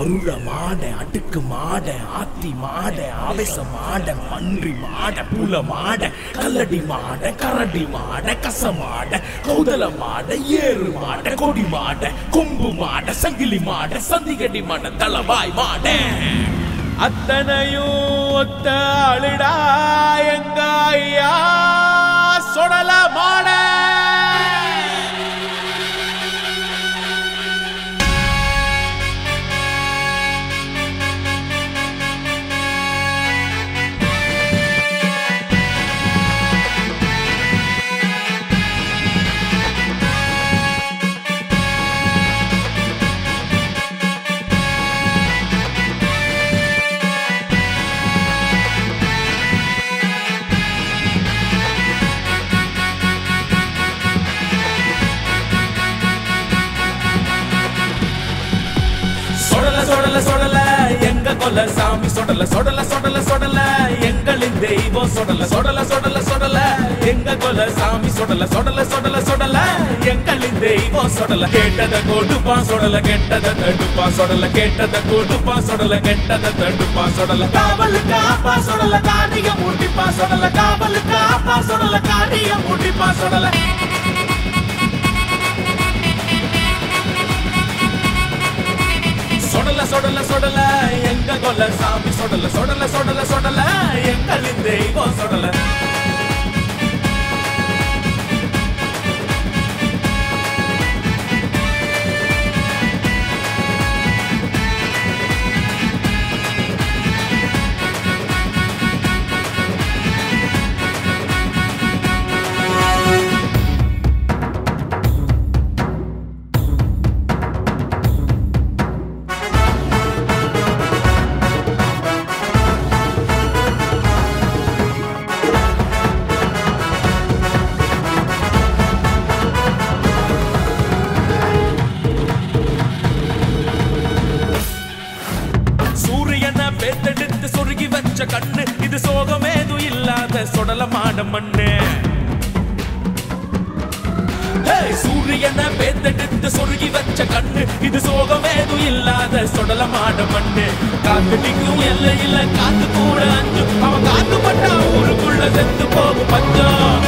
அருள மாட அடுக்கு மாட ஆத்தி மாட ஆவேச மாட பன்றி மாட புல மாட கல்லடி மாட கரடி மாட கச மாட கௌதல மாட ஏறு மாட கொடி மாட கொம்பு மாட சங்கிலி மாட சந்திகடி மாட தலவாய் மாட அத்தனையும் ஒத்த ஆளுடா எங்க ஐயா சொடல மாட சொடல சொடல சொடல எங்க கொல்ல சாமி சொடல சொடல சொடல சொடல எங்களின் தெய்வம் சொடல சொடல சொடல சொடல எங்க கொல்ல சாமி சொடல சொடல சொடல சொடல எங்களின் தெய்வம் சொடல கேட்டத கொடுப்பா சொடல கெட்டத தடுப்பா சொடல கேட்டத கொடுப்பா சொடல கெட்டத தடுப்பா சொடல காவலு காப்பா சொடல காணிய மூட்டிப்பா சொடல காவலு காப்பா சொடல காணிய மூட்டிப்பா சொடல சொடல சொடல சொடல எங்க கொல்ல சாமி சொடல சொடல சொடல சொடல எங்களின் தெய்வம் சொடல சூரியனை பேத்தெடுத்து சொருகி வச்ச கண்ணு இது சோகமேது இல்லாத சொடல மாட மண்ணு ஏய், சூரியனை பேத்தெடுத்து சொருகி வச்ச கண்ணு இது சோகமேது இல்லாத சொடல மாட மண்ணு காத்து நிற்கும் எல்லையில காத்து கூட அஞ்சு அவன் காத்து பட்டா ஊருக்குள்ள செத்து போகும் பஞ்சம்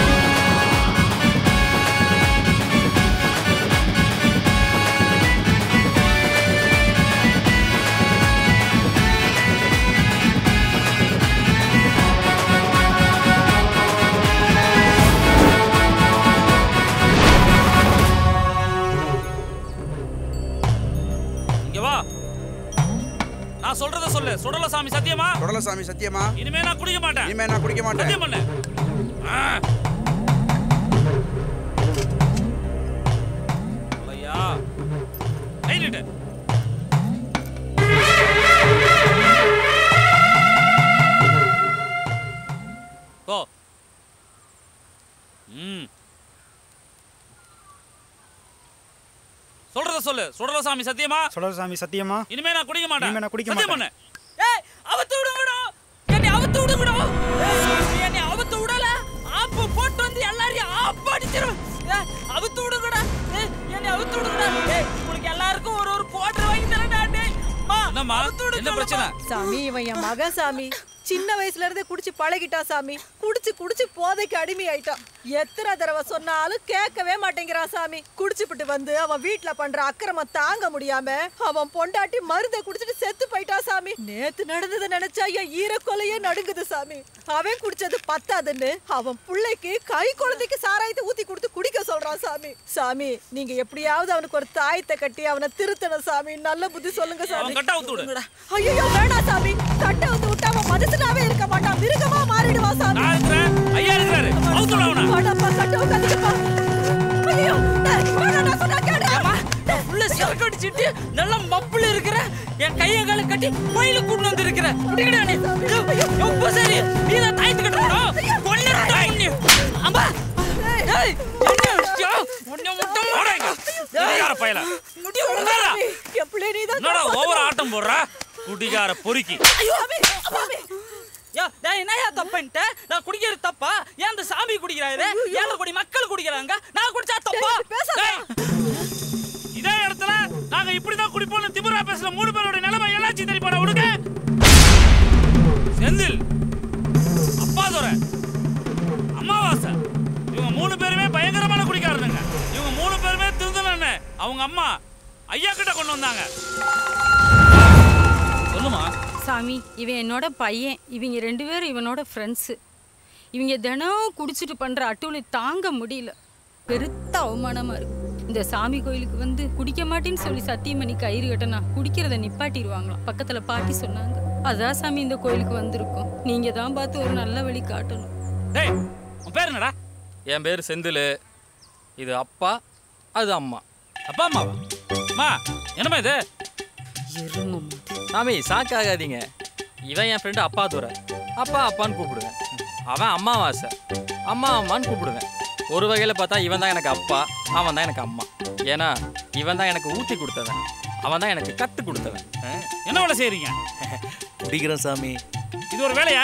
இங்க வா நான் சொல்றத சொல்லு சுடல சாமி சத்தியமா சுடலசாமி சத்தியமா இனிமே நான் குடிக்க மாட்டேன் இனிமே நான் குடிக்க மாட்டேன் சத்தியம் பண்ணு ஆ. ஐயா கை நீட்டு போ ம் சொல்றத சொல்லு சுடல சாமி சத்தியமா சுடலசாமி சத்தியமா இனிமே நான் குடிக்க மாட்டேன் இனிமே நான் குடிக்க சத்தியம் மாட்டேன். பண்ணு ஏய் அவத்து விடுங்கடா என்னை அவத்து விடுங்கடா ஏய், என்னை அவத்து விடல ஆப்பு போட்டு வந்து எல்லாரையும் ஆப்பு அடிச்சிரும் ஏய், அவுத்து விடுங்கடா ஏய், என்னை அவுத்து விடுங்கடா ஏய் உங்களுக்கு எல்லாருக்கும் ஒரு ஒரு குவார்டர் வாங்கி தரேன்டா டேய் அம்மா, என்னம்மா அவுத்து விடுங்க, என்ன பிரச்சனை சாமி இவன் என் மகன் சாமி சின்ன வயசுல இருந்தே குடிச்சு பழகிட்டான் சாமி குடிச்சு குடிச்சு போதைக்கு அடிமை ஆயிட்டான் எத்தனை தடவை சொன்னாலும் கேட்கவே மாட்டேங்கிறான் சாமி குடிச்சுப்புட்டு வந்து அவன் வீட்ல பண்ற அக்கிரமம் தாங்க முடியாம அவன் பொண்டாட்டி மருந்தை குடிச்சிட்டு செத்து போயிட்டான் சாமி நேத்து நடந்ததை நினைச்சா என் ஈரக்கொலையே நடுங்குது சாமி அவன் குடிச்சது பத்தாதுன்னு அவன் புள்ளைக்கு கை குழந்தைக்கு சாராயத்தை ஊத்தி கொடுத்து குடிக்க சொல்றான் சாமி சாமி நீங்க எப்படியாவது அவனுக்கு ஒரு தாயத்தை கட்டி அவனை திருத்தணும் சாமி நல்ல புத்தி சொல்லுங்க சாமி அவன் கட்டா ஊத்து விடு ஐயோ வேண்டாம் சாமி கட்ட வந்து விட்டா அவன் மனுஷனாவே இருக்க மாட்டான் மிருகமா மாறிடுவான் சாமி நான் இருக்கிறேன் ஐயா இருக்கிறாரு அவுத்து விடு அவனை வேண்டாம்ப்பா கட்ட உட்காந்துக்கப்பா ஐயோ டேய், வேணாம் நான் சொன்னா கேடு உள்ள சிறக்கு அடிச்சிட்டு நல்லா மப்புல இருக்கிற என் கைய கால கட்டி கோயில கூட்டு வந்து இருக்கிற ரொம்ப சரி நீ தான் தாயத்து கட்டணும் கொன்னு அம்மா ஏய் என்ன விஷயம் உன்னை மட்டும் போடாங்க குடிகார பயல முடிய உட்காரா. என் பிள்ளை நீதான் என்னடா ஓவர் ஆட்டம் போடுற குடிகார பொறுக்கி ஐயோ அம்மே அம்மே யா டேய் என்னயா தப்புன்ட்ட நான் குடிக்கிறது தப்பா ஏன் அந்த சாமி குடிக்கிறாரு ஏழை கோடி மக்கள் குடிக்கிறாங்க நான் குடிச்சா தப்பா டேய், பேசாத. டேய், இதே இடத்துல நாங்க இப்படிதான் குடிப்போம்னு திமுறா பேசுற மூணு பேரோட நிலைமை பொள்ளாச்சி தெரியுமாடா உனக்கு செந்தில் அப்பாதுரை அமாவாசை இவங்க மூணு பேருமே பயங்கரமான குடிக்காரனுங்க இவங்க மூணு பேருமே திருந்தனன்னு அவங்க அம்மா ஐயா கிட்ட கொண்டு வந்தாங்க சொல்லுமா சாமி இவன் என்னோட பையன் இவங்க ரெண்டு பேரும் இவனோட ஃப்ரெண்ட்ஸு இவங்க தினம் குடிச்சிட்டு பண்ணுற அட்டூழி தாங்க முடியல பெருத்த அவமானமா இருக்கு இந்த சாமி கோயிலுக்கு வந்து குடிக்க மாட்டேன்னு சொல்லி சத்தியம் பண்ணி கயிறு கட்டினா குடிக்கிறத நிப்பாட்டிடுவாங்களாம் பக்கத்துல பாட்டி சொன்னாங்க அதான் சாமி இந்த கோயிலுக்கு வந்திருக்கோம் நீங்க தான் பார்த்து ஒரு நல்ல வழி காட்டணும் டேய் உன் பேர் என்னடா என் பேர் செந்தில் இது அப்பா அது அம்மா அப்பா அம்மாவா அம்மா என்னம்மா இது எருமம் சாமி சாக்காகாதீங்க இவன் என் ஃப்ரெண்டு அப்பா துறை அப்பா அப்பான்னு கூப்பிடுவேன் அவன் அம்மாவாசை அம்மா அம்மான்னு கூப்பிடுவேன் ஒரு வகையில் பார்த்தா இவன் தான் எனக்கு அப்பா அவன் தான் எனக்கு அம்மா ஏன்னா இவன் தான் எனக்கு ஊற்றி கொடுத்தவன் அவன் தான் எனக்கு கற்று கொடுத்தவன் ஆ? என்ன வேலை செய்றீங்க குடிக்கிறோம் சாமி இது ஒரு வேலையா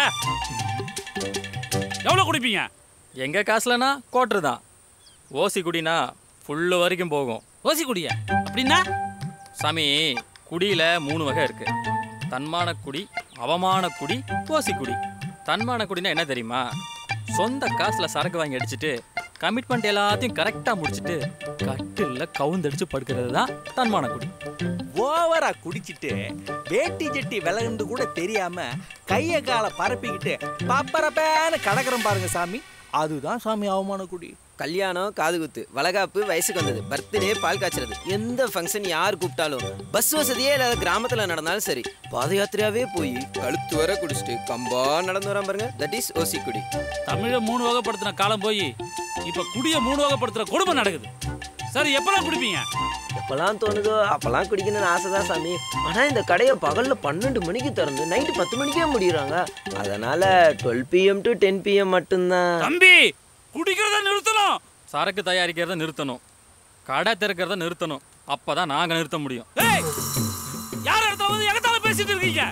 எவ்வளவு குடிப்பீங்க எங்கள் காசுலனா கோட்ரு தான் ஓசி குடினா ஃபுல்லு வரைக்கும் போகும் ஓசி குடிய அப்படின்னா சாமி குடியில் மூணு வகை இருக்கு தன்மான குடி அவமான குடி ஓசி குடி தன்மான குடினா என்ன தெரியுமா சொந்த காசில் சரக்கு வாங்கி அடிச்சிட்டு கமிட்மெண்ட் எல்லாத்தையும் கரெக்டாக முடிச்சிட்டு கட்டிலில் கவுந்தடிச்சு படுக்கிறது தான் தன்மான குடி ஓவரா குடிச்சிட்டு வேட்டி ஜட்டி விலகுண்டு கூட தெரியாம கைய காலை பரப்பிக்கிட்டு பப்பரப்பேன்னு கடக்குறோம் பாருங்க சாமி அதுதான் சாமி அவமான குடி கல்யாணம் காது குத்து வளகாப்பு வயசுக்கு வந்தது பர்த்டே பால் காய்ச்சறது எந்த ஃபங்க்ஷன் யார் கூப்பிட்டாலும் பஸ் வசதியே இல்லாத கிராமத்துல நடந்தாலும் சரி பாத யாத்திரையாவே போய் கழுத்து வர குடிச்சிட்டு கம்பா நடந்து வரான் பாருங்க தட் இஸ் ஓசி குடி தமிழை மூணு வகைப்படுத்தின காலம் போய் இப்ப குடிய மூணு வகைப்படுத்துற கொடுமை நடக்குது சரி எப்பெல்லாம் குடிப்பீங்க எப்பெல்லாம் தோணுதோ அப்பெல்லாம் குடிக்கணும்னு ஆசை தான் சாமி ஆனா இந்த கடையை பகல்ல பன்னெண்டு மணிக்கு திறந்து நைட்டு பத்து மணிக்கே முடியுறாங்க அதனால twelve PM to ten PM மட்டும்தான் தம்பி குடிக்கிறத நிறுத்தணும் சரக்கு தயாரிக்கிறத நிறுத்தணும் கடை திறக்கிறத நிறுத்தணும் அப்போ தான் நாங்கள் நிறுத்த முடியும் ஏய் யார் இடத்துல வந்து எகத்தால பேசிட்டு இருக்கீங்க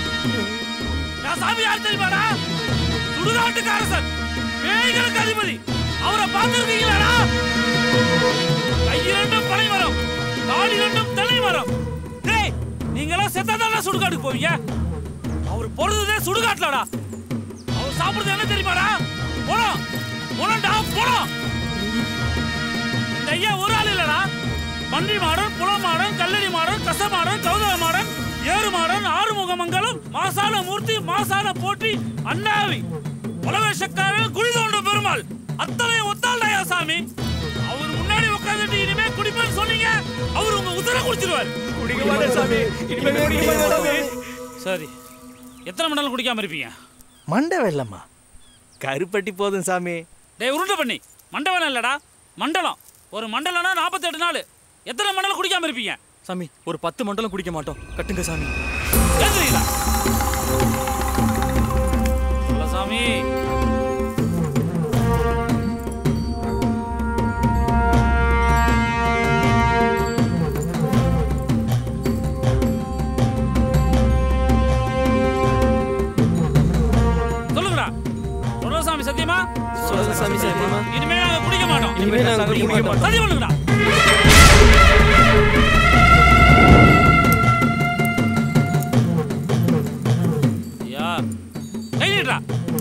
நான் சாமி யார் தெரியுமாடா சுடுகாட்டுக்கு அரசன் பேய்களுக்கு அதிபதி அவரை பார்த்திருக்கீங்களாடா கையிரண்டும் பனை மரம் காலிரண்டும் தலை மரம் டேய் நீங்களாம் செத்தாதான் சுடுகாட்டுக்கு போவீங்க அவர் பொழுதுதே சுடுகாட்டுலடா அவர் சாப்பிடுறது என்ன தெரியுமாடா போலாம் போலாம்டா போலாம் இந்த ஐயா ஒரு ஆள் இல்லடா பன்றி மாடன் புல மாடன் கல்லடி மாடன் கச மாடன் கௌதம மாடன் ஏறு மாடன் ஆறுமுகமங்கலம் மாசான மூர்த்தி மாசான போற்றி அண்ணாவி புலவேஷக்காரன் குழி தோண்ட பெருமாள் அத்தனை ஒத்தாள்டாயா சாமி அவர் முன்னாடி உட்காந்துட்டு இனிமே குடிப்பேன்னு சொன்னீங்க அவர் உங்க உத்தர குடிச்சிருவார் குடிக்க மாட்டேன் சாமி இனிமே குடிக்க மாட்டேன் சாமி சரி எத்தனை மணி நேரம் குடிக்காம இருப்பீங்க மண்டை வெள்ளம்மா கருப்பட்டி போதும் சாமி டேய் உருண்டை பண்ணி மண்டபம் இல்லடா மண்டலம் ஒரு மண்டலம்னா நாற்பத்தெட்டு நாள் எத்தனை மண்டலம் குடிக்காம இருப்பீங்க சாமி ஒரு பத்து மண்டலம் குடிக்க மாட்டோம் கட்டுங்க சாமி கேக்குறீங்களா சொல்ல சாமி சொல்லுங்கடா சொல்ல சாமி சத்தியமா சொல்லுங்க சாமி சத்தியமா இனிமே நாங்க குடிக்க மாட்டோம் இனிமே நாங்க குடிக்க மாட்டோம் சத்தியம் பண்ணுங்கடா ஐயா கை நீட்டுடா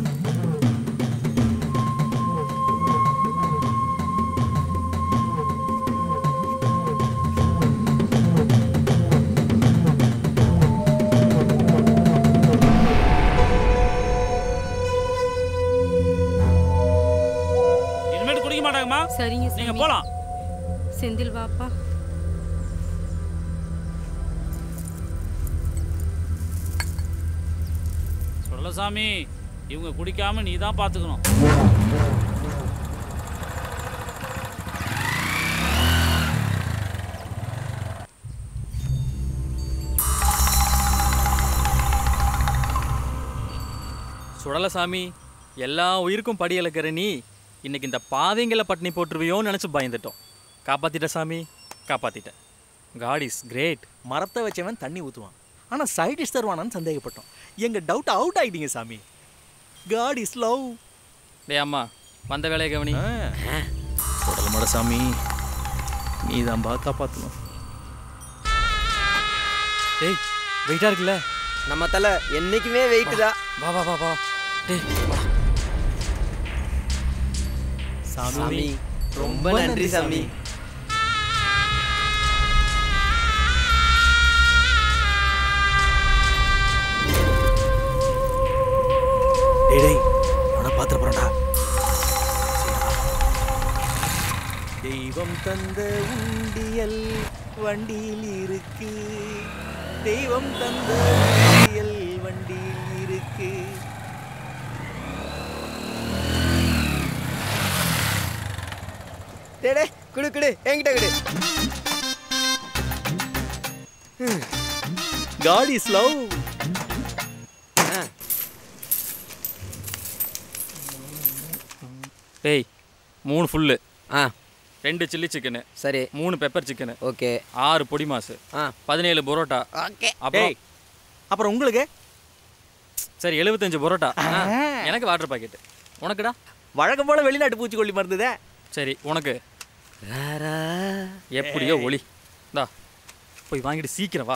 இனிமேட்டு குடிக்க மாட்டாங்கம்மா சரிங்க நீங்க சாமி. போலாம் செந்தில் வாப்பா சொல்லல சாமி இவங்க குடிக்காம நீ தான் பாத்துக்கணும் சுடல சாமி எல்லா உயிருக்கும் படி இழக்கிற நீ இன்னைக்கு இந்த பாவிங்களை பட்டினி போட்டுருவியோன்னு நினச்சி பயந்துட்டோம் காப்பாத்திட்ட சாமி காப்பாத்திட்ட காட் இஸ் கிரேட் மரத்தை வச்சவன் தண்ணி ஊற்றுவான் ஆனால் சைடிஷ் தருவானான்னு சந்தேகப்பட்டோம் எங்கள் டவுட் அவுட் ஆகிட்டீங்க சாமி காட் இஸ் லவ் டேய் அம்மா வந்த வேலையை கவனி உடலமட சாமி நீ தான் காப்பாற்றணும் டேய் வெயிட்டா இருக்குல்ல நம்ம தலை என்னைக்குமே வெயிட் தான் வா வா வா வா டேய் வா. சாமி ரொம்ப நன்றி சாமி டேய் டேய் அவனை பாத்திர போறடா தெய்வம் தந்த உண்டியல் வண்டியில் இருக்கு தெய்வம் தந்த உண்டியல் வண்டியில் இருக்கு டேய் டேய் குடு குடு என்கிட்ட குடு காட் இஸ் லவ் டேய் மூணு ஃபுல்லு ஆ ரெண்டு சில்லி சிக்கனு சரி மூணு பெப்பர் சிக்கனு ஓகே ஆறு பொடி மாசு ஆ பதினேழு பரோட்டா ஓகே அப்புறம் டேய் அப்புறம் உங்களுக்கு சரி எழுபத்தஞ்சு பரோட்டா எனக்கு வாட்டர் பாக்கெட் உனக்குடா வழக்கம் போல வெளிநாட்டு பூச்சிக்கொல்லி மருந்துதே சரி உனக்கு எப்படியோ ஒளி இந்தா போய் வாங்கிட்டு சீக்கிரம் வா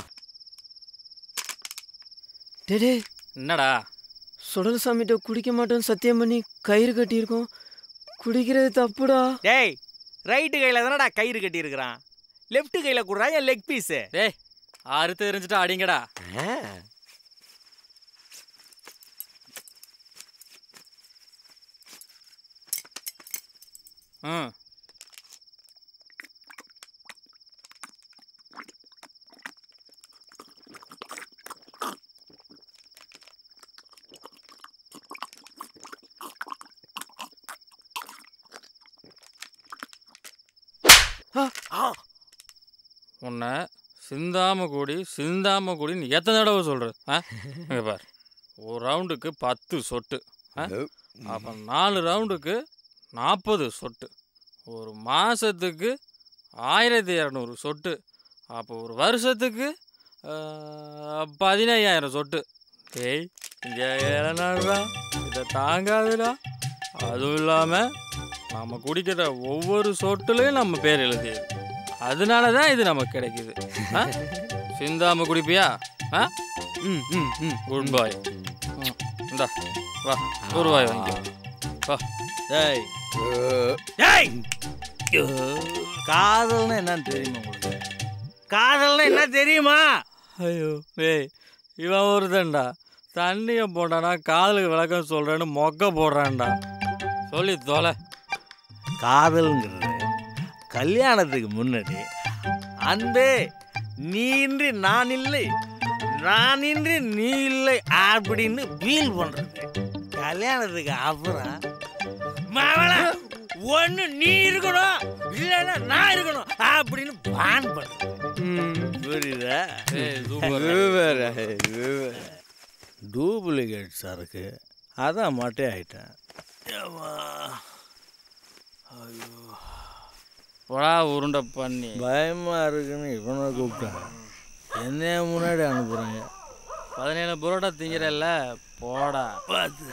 டேய் டேய் என்னடா சுடல் சாமிகிட்ட குடிக்க மாட்டோம்னு சத்தியம் பண்ணி கயிறு கட்டியிருக்கோம் குடிக்கிறது தப்புடா டேய் ரைட்டு கையில தானடா கயிறு கட்டி இருக்கிறான் லெஃப்ட் கையில குடுறா என் லெக் பீஸ் டேய் அறுத்து எரிஞ்சிட்டா அடிங்கடா ம் உன்னை சிந்தாம கூடி சிந்தாம கூடின்னு எத்தனை தடவை சொல்கிறது ஆ இங்க பார் ஒரு ரவுண்டுக்கு பத்து சொட்டு ஆ அப்போ நாலு ரவுண்டுக்கு நாற்பது சொட்டு ஒரு மாதத்துக்கு ஆயிரத்தி இரநூறு சொட்டு அப்போ ஒரு வருஷத்துக்கு பதினையாயிரம் சொட்டு டேய் இங்கே ஏழனாடுறா இதை தாங்காதுடா அதுவும் இல்லாமல் நம்ம குடிக்கிற ஒவ்வொரு சொட்டுலையும் நம்ம பேர் எழுதியது அதனால தான் இது நமக்கு கிடைக்குது ஆ? சிந்தாம குடிப்பியா ஆ ம் ம் ம் குட் பாய் இந்தா வா ஒரு ரூபாய் வாங்கிக்கோ வா டேய் டேய் காதல்னா என்னன்னு தெரியுமா உங்களுக்கு காதல்னா என்ன தெரியுமா ஐயோ டேய் இவன் ஒருத்தன்டா தண்ணியை போட்டானா காதலுக்கு விளக்கம் சொல்கிறேன்னு மொக்க போடுறான்டா சொல்லி தொலை காதல்ங்கிறது கல்யாணத்துக்கு முன்னாடி அன்பே நீன்றி நான் இல்லை நானின்றி நீ இல்லை அப்படின்னு ஃபீல் பண்றது கல்யாணத்துக்கு அப்புறம் மாவளா ஒன்று நீ இருக்கணும் இல்லைன்னா நான் இருக்கணும் அப்படின்னு பிளான் பண்றது புரியுதா ஏய் சூப்பர் டூப்ளிகேட் சரக்கு அதான் மட்டே ஆயிட்டேன் போடா உருண்டை பண்ணி பயமா இருக்குன்னு இவனை கூப்பிட்டேன் என்னைய முன்னாடி அனுப்புறாங்க பதினேழு புரோட்டா திங்கிறல்ல போடா பார்த்து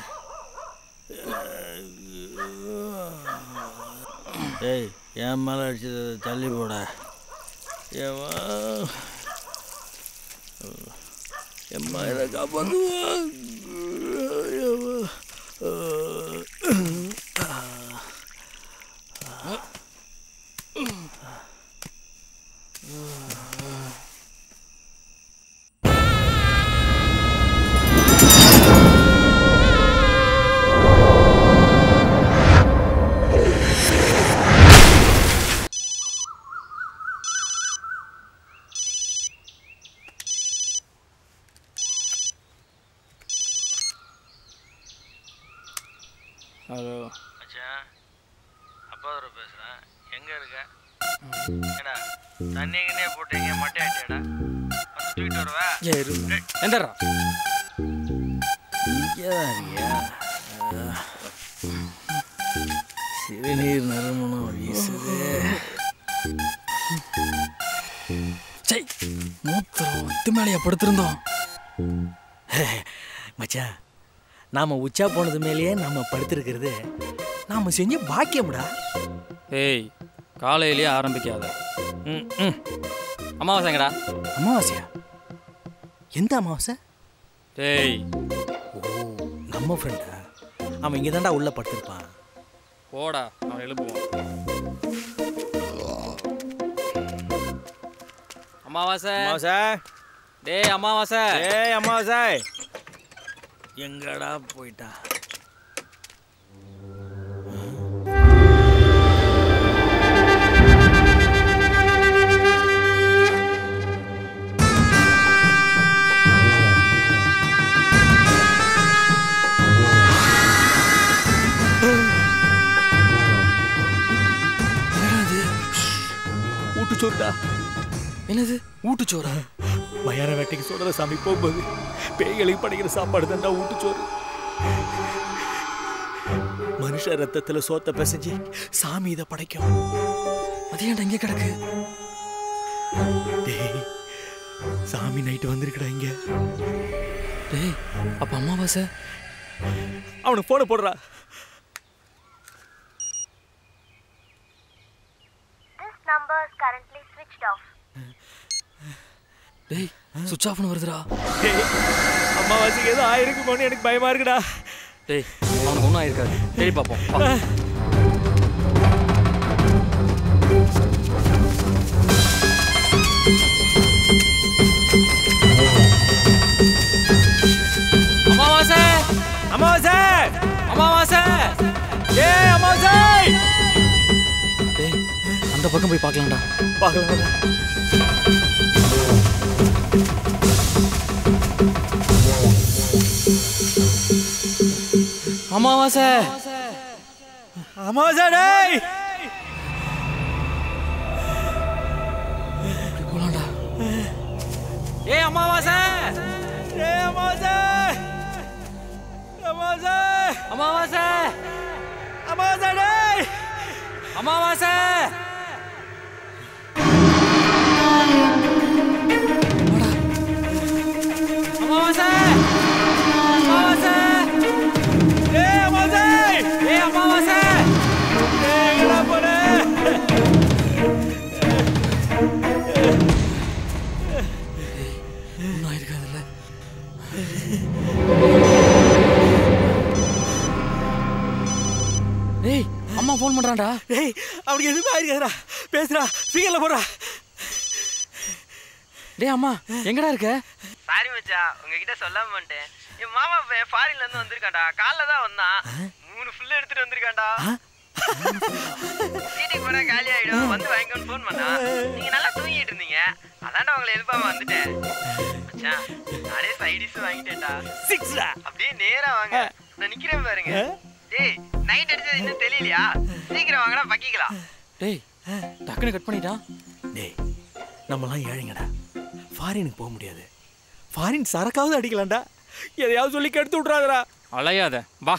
ஏய் என் மேலே அடிச்சது தள்ளி போட ஏம்மா எம்மா இதை காப்பாற்றுவா ஹலோ மச்சான் அப்பா தர பேசுகிறேன் எங்கே இருக்க ஏடா தண்ணி கிண்ணே போட்டு எங்கே மட்டை ஆட்டியாடா வந்து தூக்கிட்டு வருவா ஏ இரு எந்தரா இங்கே தான் இருக்கியா சிறுநீர் நறுமணம் வீசுது சை மூத்திரம் ஒத்து மேலேயே படுத்திருந்தோம் மச்சான் நாம உச்சா போனது மேலேயே நாம படுத்திருக்கிறது நாம செஞ்ச பாக்கியம்டா ஏய் காலையிலேயே ஆரம்பிக்காத ம் ம் அமாவாசைங்கடா அமாவாசையா எந்த அமாவாசை டேய் ஓ நம்ம ஃப்ரெண்டா அவன் இங்கே தான்டா உள்ள படுத்திருப்பான் போடா அவன் எழுப்புவான் அமாவாசை அமாவாசை டேய் அமாவாசை ஏய் அமாவாசை எங்கடா போயிட்டா ஊட்டுச்சோறுடா என்னது ஊட்டுச்சோறா மயான வேட்டைக்கு சொல்ற சாமி போகும்போது பேய்களுக்கு படைக்கிற சாப்பாடு தான்டா ஊட்டுச்சோறு மனுஷ ரத்தத்துல சோத்த பிசைஞ்சு சாமி இதை படைக்கும் அது ஏன்டா இங்கே கிடக்கு டேய் சாமி நைட்டு வந்திருக்கடா இங்க டேய் அப்ப அமாவாசை அவனுக்கு போன போடுறா This number is currently switched off. டேய் சுவிட்ச் ஆஃப்னு வருதுடா டேய் அம்மாவாசைக்கு ஏதோ ஆயிருக்குமோன்னு எனக்கு பயமா இருக்குடா டேய் அவனுக்கு ஒன்றும் ஆயிருக்காது தேடி பார்ப்போம் வா. அமாவாசை அமாவாசை அமாவாசை ஏய் அமாவாசை டேய் அந்த பக்கம் போய் பார்க்கலாம்டா பார்க்கலாம் அமாவாசை அமாவாசை டேய் இப்படி போலாம்டா ஏய் அமாவாசை ஏய் அமாவாசை அமாவாசை அமாவாசை அமாவாசை டேய் அமாவாசை அமாவாசை அமாவாசை ஏய் அமாவாசை ஏய் அமாவாசை ஏய் எங்கடா போன ஒன்றும் ஆயிருக்காதுல்ல டேய் அம்மா ஃபோன் பண்றான்டா டேய் அவனுக்கு எதுவுமே ஆயிருக்காதுடா பேசுடா ஸ்பீக்கர்ல போடுறா டேய் அம்மா எங்கடா இருக்க சாரி மச்சா உங்ககிட்ட சொல்லாம வந்துட்டேன் என் மாமா ஃபாரின்ல இருந்து வந்திருக்கான்டா காலைல தான் வந்தான் மூணு ஃபுல்லு எடுத்துட்டு வந்திருக்கான்டா வீட்டுக்கு போனா காலி ஆயிடும் வந்து வாங்கிக்கோன்னு ஃபோன் பண்ணா நீங்க நல்லா தூங்கிட்டு இருந்தீங்க அதான்டா உங்களை எழுப்பாம வந்துட்டேன் மச்சான் நானே சைடிஸ் வாங்கிட்டேன்டா சிக்ஸ்டா அப்படியே நேரா வாங்க நான் நிக்கிறேன் பாருங்க டேய் நைட் அடிச்சது இன்னும் தெரியலையா சீக்கிரம் வாங்கடா பக்கிக்கலாம் டேய் டக்குன்னு கட் பண்ணிட்டான் டேய் நம்மலாம் ஏழைங்கடா ஃபாரினுக்கு போக முடியாது ஃபாரின் சரக்காவது அடிக்கலாம்டா எதையாவது சொல்லி கெடுத்து விட்றாதடா அலையாத வா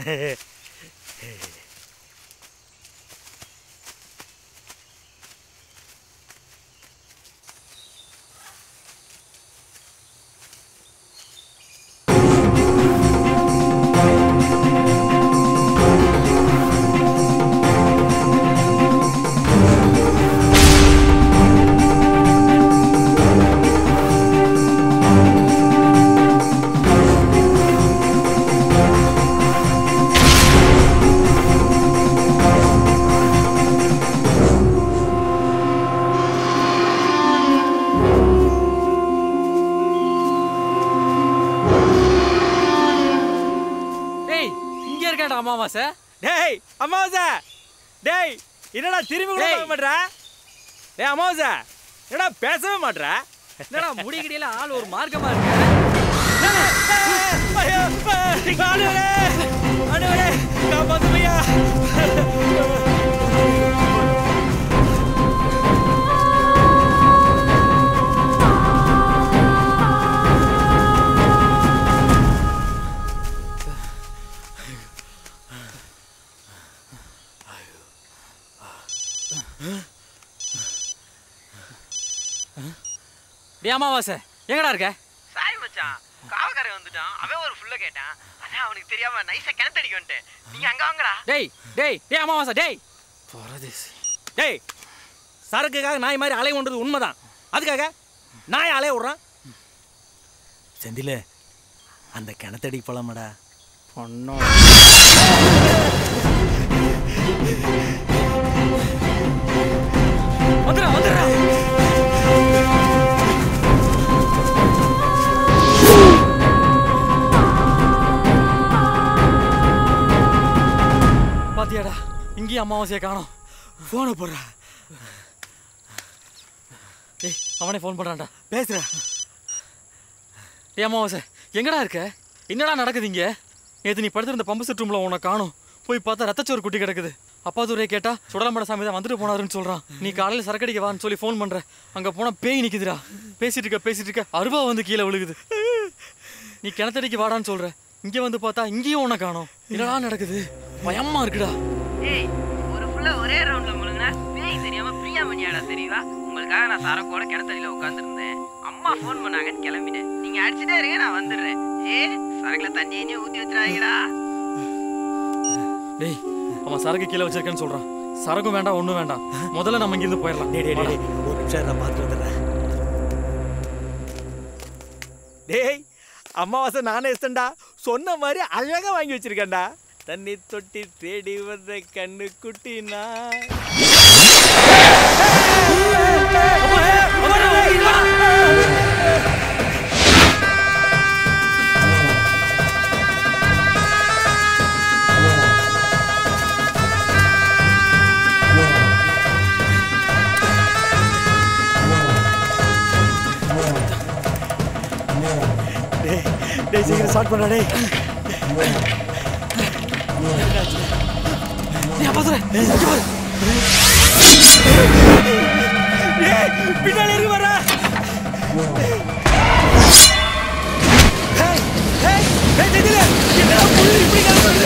டேய் இங்க இருக்காடா அமாவாசை டேய் அமாவாசை டேய் என்னடா திரும்பி கூட டேய். பார்க்க மாட்ற டேய் அமாவாசை என்னடா பேசவே மாட்ற என்னடா முடிகிடியில ஆள் ஒரு மார்க்கமா இருக்கு ஐயோ ஆண்டவரே ஆண்டவரே காப்பாத்துமையா டேய் அமாவாசை எங்கடா இருக்க சாரி மச்சான் காவக்காரன் வந்துட்டான் அவன் ஒரு ஃபுல்ல கேட்டான் அதான் அவனுக்கு தெரியாம நைஸா கிணத்தடிக்க வந்துட்டேன் நீங்க அங்க வாங்கடா டேய் டேய் டேய் அமாவாசை டேய் பரதேசி டேய் சரக்குக்காக நாய் மாதிரி அலைய ஒன்றது உண்மைதான் அதுக்காக நாய் அலைய விட்றான் செந்தில அந்த கிணத்தடி போலாமாடா பொண்ணோ வந்துடா வந்துடா பாத்தியாடா இங்கேயும் அமாவாசையை காணோம் போனை போடுறா ஏய் அவனே ஃபோன் பண்ணுறான்டா பேசுற ஏய் அமாவாசை எங்கடா இருக்க என்னடா நடக்குது இங்க நேற்று நீ படுத்திருந்த பம்பு செட் ரூம்ல உன்னை காணும் போய் பார்த்தா ரத்தச்சோறு குட்டி கிடக்குது அப்பா துறையை கேட்டா சுடலம்பட சாமி தான் வந்துட்டு போனாருன்னு சொல்றான் நீ காலையில் சரக்கடிக்க வான்னு சொல்லி ஃபோன் பண்ற அங்க போனா பேய் நிக்குதுடா பேசிட்டு இருக்க பேசிட்டு இருக்க அருவா வந்து கீழே விழுகுது நீ கிணத்தடிக்கு வாடான்னு சொல்ற இங்க வந்து பார்த்தா இங்கேயும் உன்னை காணோம் என்னடா நடக்குது பயமா இருக்குடா ஏய் ஒரு ஃபுல்லா ஒரே ரவுண்ட்ல முழுங்க பேய் தெரியாம பிரியா மணியாடா தெரியுதா உங்களுக்காக நான் சரக்கோட கிணத்தடியில உட்காந்துருந்தேன் அம்மா ஃபோன் பண்ணாங்கன்னு கிளம்பிட்டேன் நீங்க அடிச்சுட்டே இருங்க நான் வந்துடுறேன் ஏ சரக்குல தண்ணி எண்ணி ஊத்தி வச்சிடாதீங்கடா டேய் அவன் சரக்கு கீழே வச்சிருக்கேன்னு சொல்றான் சரக்கும் வேண்டாம் ஒண்ணும் வேண்டாம் முதல்ல நம்ம இங்கிருந்து போயிடலாம் டேய் டேய், டேய் டேய், ஒரு நிமிஷம் நான் பார்த்துட்டு வந்துடுறேன் டேய் அமாவாசை நானே இஷ்டம்டா சொன்ன மாதிரி அழகா வாங்கி வச்சிருக்கேன்டா தண்ணி தொட்டி தேடி வர்ற கண்ணு குட்டினா டேய் டேய் சீக்கிரம் ஸ்டார்ட் பண்ணா டேய் நீ அப்பாசுற இங்க பாரு டேய் பின்னாடி இருக்கு வரா ஹேய் ஹேய் ஹேய் தெரியல என்னடா புல்லு இப்படி கிடக்குது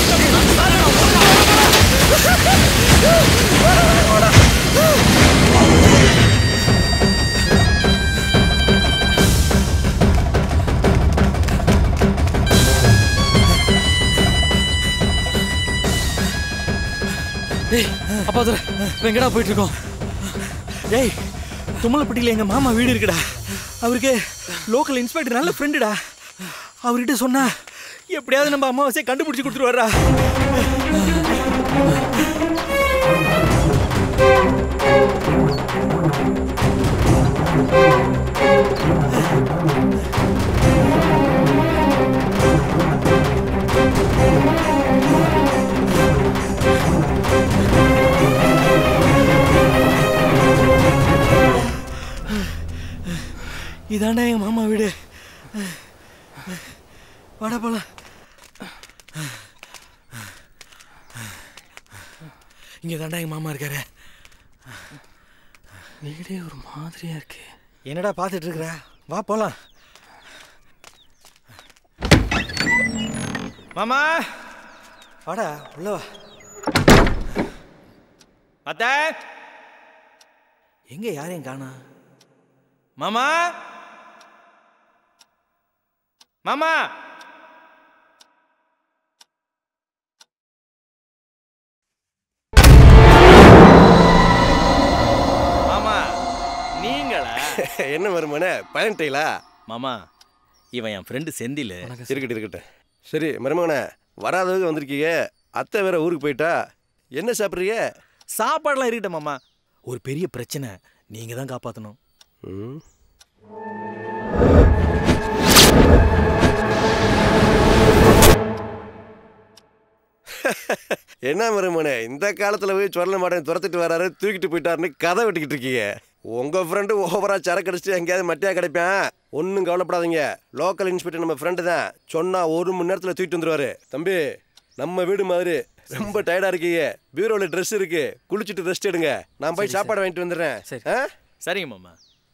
டேய் அப்பாசுற இப்ப எங்கடா போயிட்டு இருக்கோம் டேய் தும்மலப்பட்டியில் எங்கள் மாமா வீடு இருக்குடா அவருக்கு லோக்கல் இன்ஸ்பெக்டர் நல்ல ஃப்ரெண்டுடா அவர்கிட்ட சொன்னா எப்படியாவது நம்ம அமாவாசையை கண்டுபிடிச்சி கொடுத்துருவாரா இதாண்டா என் மாமா வீடு வாடா போலாம் இங்கே தாண்டா எங்கள் மாமா இருக்காரு வீடே ஒரு மாதிரியா இருக்கு என்னடா பார்த்துட்டு இருக்கிற வா போலாம் மாமா வாடா உள்ள வா அத்த எங்க யாரையும் காணா மாமா மாமா மாமா நீங்களா என்ன மருமனே பயன்ட்டீங்களா மாமா இவன் என் ஃப்ரெண்டு செந்தில் இருக்கட்டும் இருக்கட்டும் சரி மருமகனே வராதவங்க வந்திருக்கீங்க அத்தை வேற ஊருக்கு போயிட்டா என்ன சாப்பிட்றீங்க சாப்பாடுலாம் இருக்கட்டும் மாமா ஒரு பெரிய பிரச்சனை நீங்க தான் காப்பாற்றணும் ம் என்ன மருமனே இந்த காலத்துல போய் சொல்ல மாட்டேன் துரத்திட்டு வராரு தூக்கிட்டு போயிட்டாருன்னு கதை வெட்டிக்கிட்டு இருக்கீங்க உங்க ஃப்ரெண்டு ஓவரா சரக்கு அடிச்சுட்டு எங்கேயாவது மட்டியா கிடைப்பேன் ஒன்றும் கவலைப்படாதீங்க லோக்கல் இன்ஸ்பெக்டர் நம்ம ஃப்ரெண்டு தான் சொன்னா ஒரு மணி நேரத்தில் தூக்கிட்டு வந்துருவாரு தம்பி நம்ம வீடு மாதிரி ரொம்ப டயர்டா இருக்கீங்க பீரோல ட்ரெஸ் இருக்கு குளிச்சுட்டு ரெஸ்ட் எடுங்க நான் போய் சரி, சாப்பாடு வாங்கிட்டு வந்துடுறேன் சரி. ஆ? சரிங்க மாமா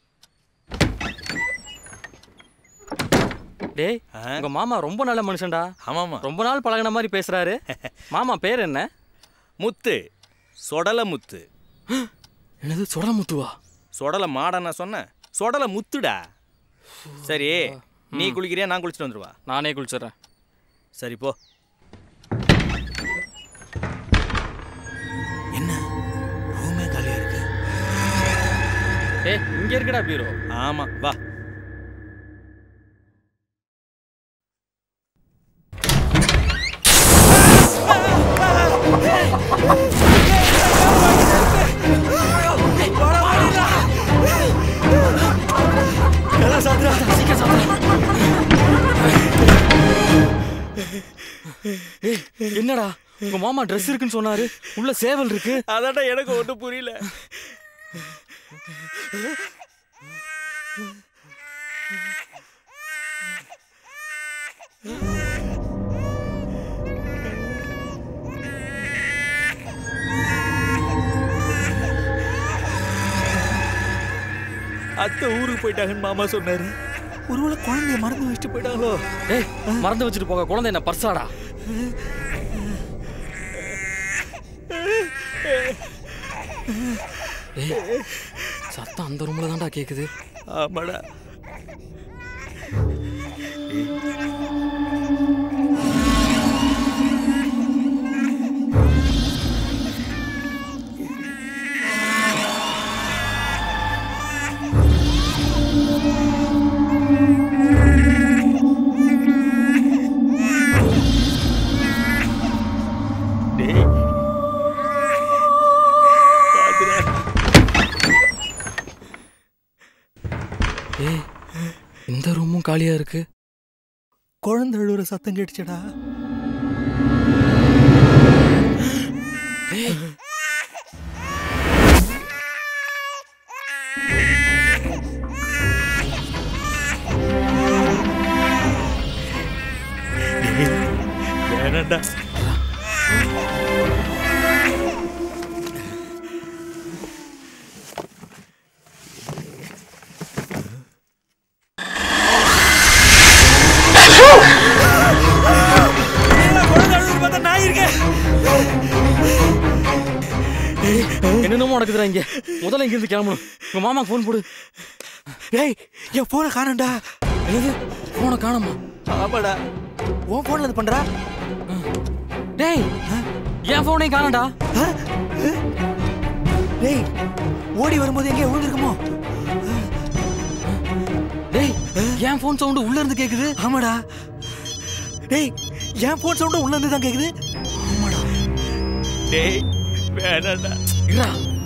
டேய் உங்க மாமா ரொம்ப நல்ல மனுஷன்டா ஆமாமா ரொம்ப நாள் பழகுன மாதிரி பேசுறாரு மாமா பேர் என்ன முத்து சொடல முத்து என்னது சுடல முத்துவா சொடல மாடா நான் சொன்னேன் சொடல முத்துடா சரி நீ குளிக்கிறியா நான் குளிச்சுட்டு வந்துருவா நானே குளிச்சிடுறேன் சரி போ என்ன ரூமே காலியா இருக்கு ஏய் இங்க இருக்குடா பீரோ ஆமா வா ஏய், என்னடா உங்க மாமா ட்ரெஸ் இருக்குன்னு சொன்னாரு உள்ள சேவல் இருக்கு அதான்டா எனக்கு ஒன்றும் புரியல அத்தை ஊருக்கு போயிட்டாங்கன்னு மாமா சொன்னாரு ஒருவேளை குழந்தைய மறந்து வச்சுட்டு போயிட்டாங்களோ ஏய் மறந்து வச்சுட்டு போக குழந்தை என்ன பர்சாடா ஏய் சத்தம் அந்த ரூம்ல தான்டா கேக்குது ஆமாடா டேய் பாத்துடா ஏய் இந்த ரூமும் காலியா இருக்கு குழந்தை அழுவுற சத்தம் கேட்டுச்சடா வேணாண்டா நாய் இருக்கேன் என்னென்னமோ நடக்குதுடா இங்க முதல்ல இங்க இருந்து கிளம்பணும் உங்க மாமா ஃபோன் போடு டேய் என் போனை காணண்டா என்னது போனை காணோமா ஆமாடா உன் போன்ல இது பண்றா டேய் என் போனையும் காணோம்டா டேய் ஓடி வரும்போது எங்கே விழுந்திருக்குமோ டேய் என் ஃபோன் சவுண்ட் உள்ள இருந்து கேக்குது ஆமாடா டேய் என் போன் சவுண்டும் உள்ள இருந்து தான் கேக்குது ஆமாடா டேய் வேணாண்டா இருடா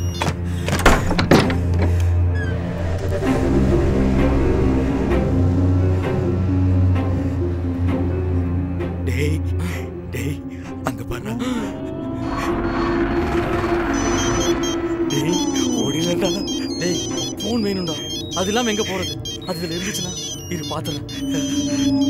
டேய் டேய் அங்க பாரு டேய் ஓடிலடா டேய் ஃபோன் வேணும்டா அது இல்லாம எங்க போறது அது இதுல இருந்துச்சுன்னா இரு பாத்துறேன்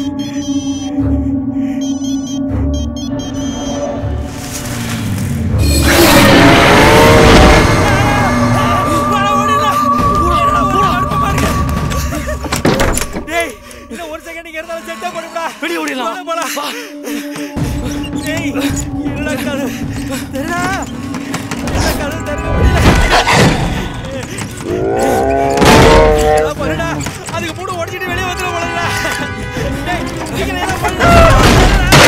டேய் இன்னும் ஒரு செகண்ட் இங்க இருந்தாலும் செட்டா பண்ணுடா வெளிய ஓடிடலாம். போலாம் வா டேய் என்னடா கது தெரடா கது தெரடா ஏதோ பண்ணுடா அதுக்கு மூணு உடைச்சிட்டு வெளியே வந்துட போலடா டேய் சீக்கிரம் ஏதோ பண்ணு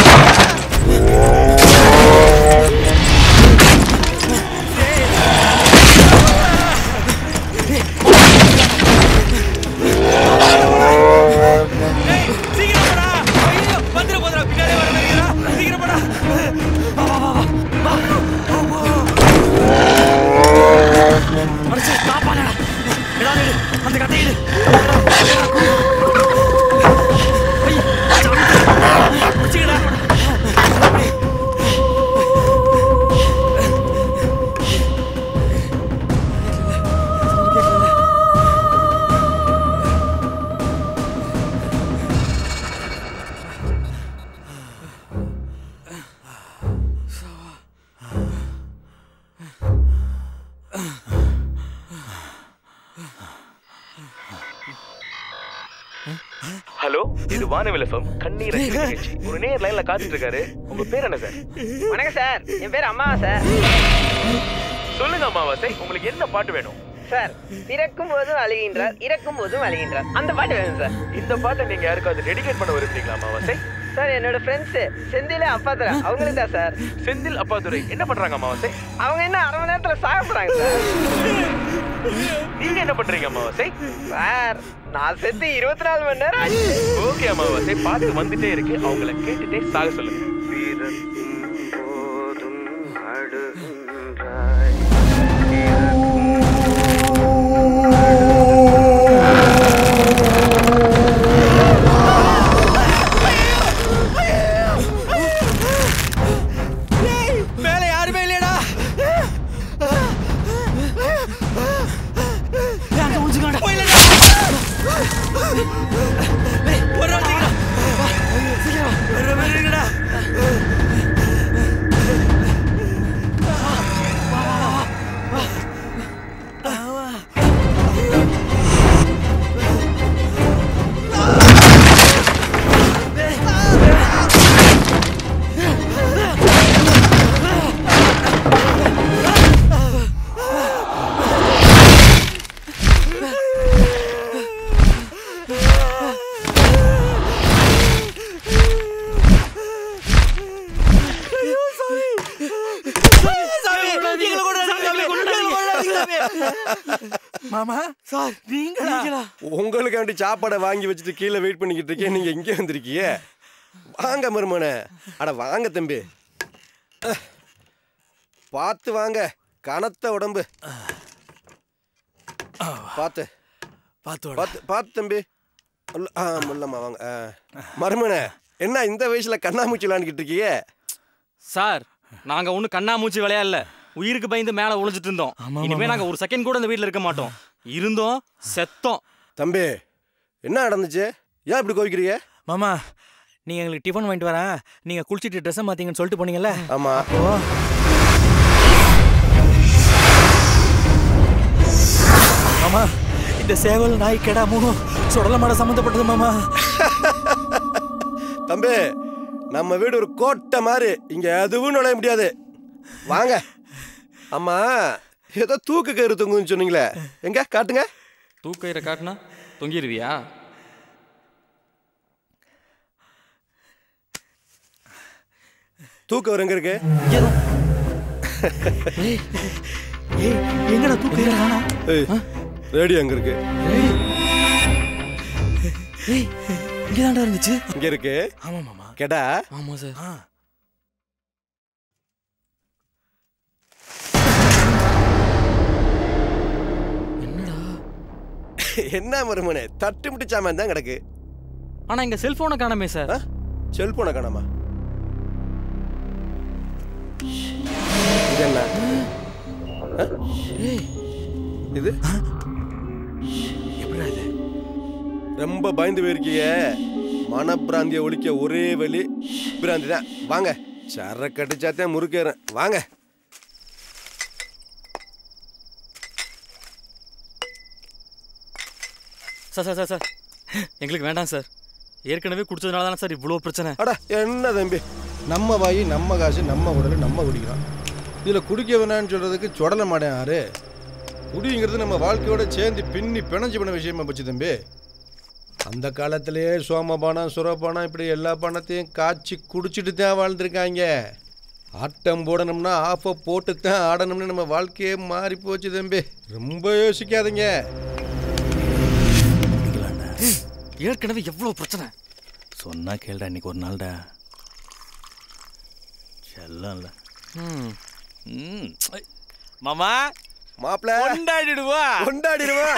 டேய் சீக்கிரம் போடா ஐயோ வந்துட போதுடா பின்னாடி வர மாதிரிடா சீக்கிரம் போடா அடிச்சு காப்பாடா ஏதாவது இடு. அந்த கட்டையை இடு. பிடிச்சிக்கடா ஹலோ இது வானவிலசம் கண்ணீர் அஞ்சலி நிகழ்ச்சி ஒரு நேர் லைன்ல காத்துட்டு இருக்காரு உங்க பேர் என்ன சார் வணக்கம் சார் என் பேர் அம்மாவா சார் சொல்லுங்க அமாவாசை உங்களுக்கு என்ன பாட்டு வேணும் சார் பிறக்கும் போதும் அழுகின்றார் இறக்கும் போதும் அழுகின்றார் அந்த பாட்டு வேணும் சார் இந்த பாட்டை நீங்க யாருக்காவது டெடிகேட் பண்ண விரும்புறீங்களா அமாவாசை சார் என்னோட ஃப்ரெண்ட்ஸ் செந்தில அப்பா தர அவங்களுக்கு தான் சார் செந்தில் அப்பாதுரை என்ன பண்றாங்க அமாவாசை அவங்க என்ன அரை மணி நேரத்துல சாக போறாங்க சார் நீங்க என்ன பண்றீங்க அமாவாசை சார் நான் செத்து இருபத்தி நாலு மணி நேரம் ஆச்சு ஓகே அமாவாசை பாட்டு வந்துட்டே இருக்கு அவங்கள கேட்டுட்டே சாக சொல்லுங்க போதும் படுகின்றாய் மேல யாருமே இல்லையடா அங்க முடிச்சுக்கடா போயிலடா ஒரு வந்துங்கடா சீக்கிரம் ஒரு வந்துங்கடா மாமா சார் நீங்களா உங்களுக்கு வேண்டி சாப்பாடை வாங்கி வச்சுட்டு கீழே வெயிட் பண்ணிக்கிட்டு இருக்கேன் நீங்க இங்கே வந்திருக்கீங்க வாங்க மருமனே அட வாங்க தம்பி அஹ். பார்த்து வாங்க கனத்த உடம்பு பார்த்து பார்த்து பார்த்து பார்த்து தம்பி உள்ள- ஆ முள்ளம்மா வாங்க ஆ. மருமனே என்ன இந்த வயசுல கண்ணாமூச்சி விளாண்டுக்கிட்டு இருக்கீங்க சார் நாங்க ஒன்றும் கண்ணாமூச்சி விளையாடல உயிருக்கு பயந்து மேலே ஒளிஞ்சிட்டு இருந்தோம் இனிமே நாங்க ஒரு செகண்ட் கூட இந்த வீட்டில் இருக்க மாட்டோம் இருந்தோம் செத்தோம் தம்பி என்ன நடந்துச்சு ஏன் இப்படி கோவிக்கிறீங்க மாமா நீங்க எங்களுக்கு டிஃபன் வாங்கிட்டு வரேன் நீங்க குளிச்சிட்டு ட்ரெஸ் மாத்தீங்கன்னு சொல்லிட்டு போனீங்கல்ல ஆமா ஓ மாமா இந்த சேவல் நாய் கெடா மூணும் சுடல மாட சம்மந்தப்பட்டது மாமா தம்பி நம்ம வீடு ஒரு கோட்டை மாதிரி இங்க எதுவும் நுழைய முடியாது வாங்க அம்மா ஏதோ தூக்கு கயிறு தொங்குன்னு சொன்னீங்களே எங்க காட்டுங்க தூக்கயிறை காட்டினா தொங்கிடுவியா தூக்கு கயிறு எங்க இருக்கு ஏய் எங்கடா தூக்கு கயிறு காணோம் ஏய், ரேடியோ எங்க இருக்கு ஏய் இங்கதான்டா இருந்துச்சு இங்க இருக்கு ஆமா மாமா கேடா ஆமா சார் ஆ என்ன மருமனே தட்டு முட்டி சாமான் தான் கிடக்கு ஆனா இங்க செல்போனை காணமே சார் செல்போனை காணாமா இது என்ன ஆ? இது எப்படிடா இது ரொம்ப பயந்து போயிருக்கீங்க மனப்பிராந்திய ஒழிக்க ஒரே வழி பிராந்தி தான் வாங்க சர கட்டிச்சாத்தே முறுக்கேறேன் வாங்க சார் சார் சார் சார் எங்களுக்கு வேண்டாம் சார் ஏற்கனவே குடிச்சதுனால தானே சார் இவ்வளோ பிரச்சனை அட என்ன தம்பி நம்ம வாயி நம்ம காசு நம்ம உடல் நம்ம குடிக்கிறோம் இதில் குடிக்க வேணாம்னு சொல்கிறதுக்கு சுடல மாட்டேன் யாரு குடிங்கிறது நம்ம வாழ்க்கையோட சேர்ந்து பின்னி பிணைஞ்சு பண்ண விஷயமா போச்சு தம்பி அந்த காலத்திலேயே சோமபானம் சுரபானம் இப்படி எல்லா பணத்தையும் காய்ச்சி குடிச்சிட்டு தான் வாழ்ந்துருக்காங்க ஆட்டம் போடணும்னா ஆஃபை போட்டு தான் ஆடணும்னு நம்ம வாழ்க்கையே மாறி போச்சு தம்பி ரொம்ப யோசிக்காதீங்க ஏற்கனவே எவ்வளோ பிரச்சனை சொன்னா கேளுடா இன்னைக்கு ஒரு நாள்டா செல்லம்ல ம் ம் மாமா மாப்பிள்ள கொண்டாடிடுவா கொண்டாடிடுவா